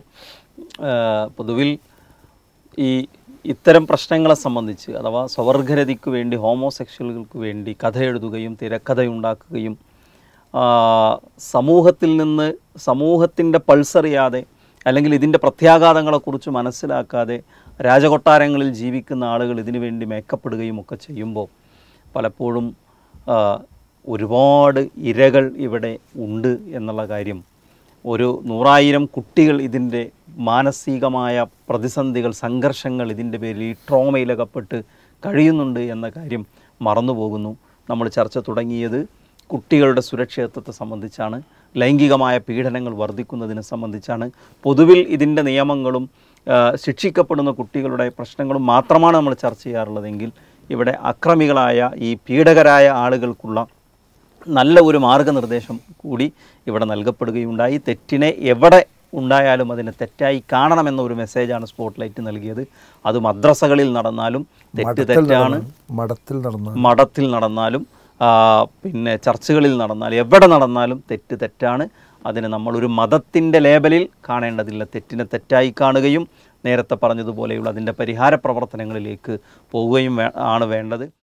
പൊതുവിൽ ഈ ഇത്തരം പ്രശ്നങ്ങളെ സംബന്ധിച്ച് അഥവാ സ്വവർഗരതിക്ക് വേണ്ടി ഹോമോസെക്ഷലുകൾക്ക് വേണ്ടി കഥ എഴുതുകയും തിരക്കഥയുണ്ടാക്കുകയും ആ, സമൂഹത്തിൽ നിന്ന് സമൂഹത്തിൻ്റെ പൾസറിയാതെ അല്ലെങ്കിൽ ഇതിൻ്റെ പ്രത്യാഘാതങ്ങളെക്കുറിച്ച് മനസ്സിലാക്കാതെ രാജകൊട്ടാരങ്ങളിൽ ജീവിക്കുന്ന ആളുകൾ ഇതിനു വേണ്ടി മേക്കപ്പെടുകയും ഒക്കെ ചെയ്യുമ്പോൾ പലപ്പോഴും ആ, ഒരുപാട് ഇരകൾ ഇവിടെ ഉണ്ട് എന്നുള്ള കാര്യം ഒരു നൂറായിരം കുട്ടികൾ ഇതിൻ്റെ മാനസികമായ പ്രതിസന്ധികൾ സംഘർഷങ്ങൾ ഇതിൻ്റെ പേരിൽ ഈ ട്രോമയിലകപ്പെട്ട് കഴിയുന്നുണ്ട് എന്ന കാര്യം മറന്നുപോകുന്നു നമ്മൾ ചർച്ച തുടങ്ങിയത് കുട്ടികളുടെ സുരക്ഷിതത്വത്തെ സംബന്ധിച്ചാണ് ലൈംഗികമായ പീഡനങ്ങൾ വർദ്ധിക്കുന്നതിനെ സംബന്ധിച്ചാണ് പൊതുവിൽ ഇതിൻ്റെ നിയമങ്ങളും ആ, ശിക്ഷിക്കപ്പെടുന്ന കുട്ടികളുടെ പ്രശ്നങ്ങളും മാത്രമാണ് നമ്മൾ ചർച്ച ചെയ്യാറുള്ളതെങ്കിൽ ഇവിടെ അക്രമികളായ ഈ പീഡകരായ ആളുകൾക്കുള്ള നല്ല ഒരു മാർഗനിർദ്ദേശം കൂടി ഇവിടെ നൽകപ്പെടുകയുണ്ടായി തെറ്റിനെ എവിടെ ഉണ്ടായാലും അതിനെ തെറ്റായി കാണണമെന്ന ഒരു മെസ്സേജാണ് സ്പോട്ട് ലൈറ്റ് നൽകിയത് അത് മദ്രസകളിൽ നടന്നാലും തെറ്റ് മഠത്തിൽ തെറ്റാണ് നടന്ന- മഠത്തിൽ നടന്ന മഠത്തിൽ നടന്നാലും ആ, പിന്നെ ചർച്ചുകളിൽ നടന്നാലും എവിടെ നടന്നാലും തെറ്റ് തെറ്റാണ് അതിനെ നമ്മളൊരു മതത്തിൻ്റെ ലേബലിൽ കാണേണ്ടതില്ല തെറ്റിനെ തെറ്റായി കാണുകയും നേരത്തെ പറഞ്ഞതുപോലെയുള്ള അതിൻ്റെ പരിഹാര പ്രവർത്തനങ്ങളിലേക്ക് പോവുകയും വേ- ആണ് വേണ്ടത്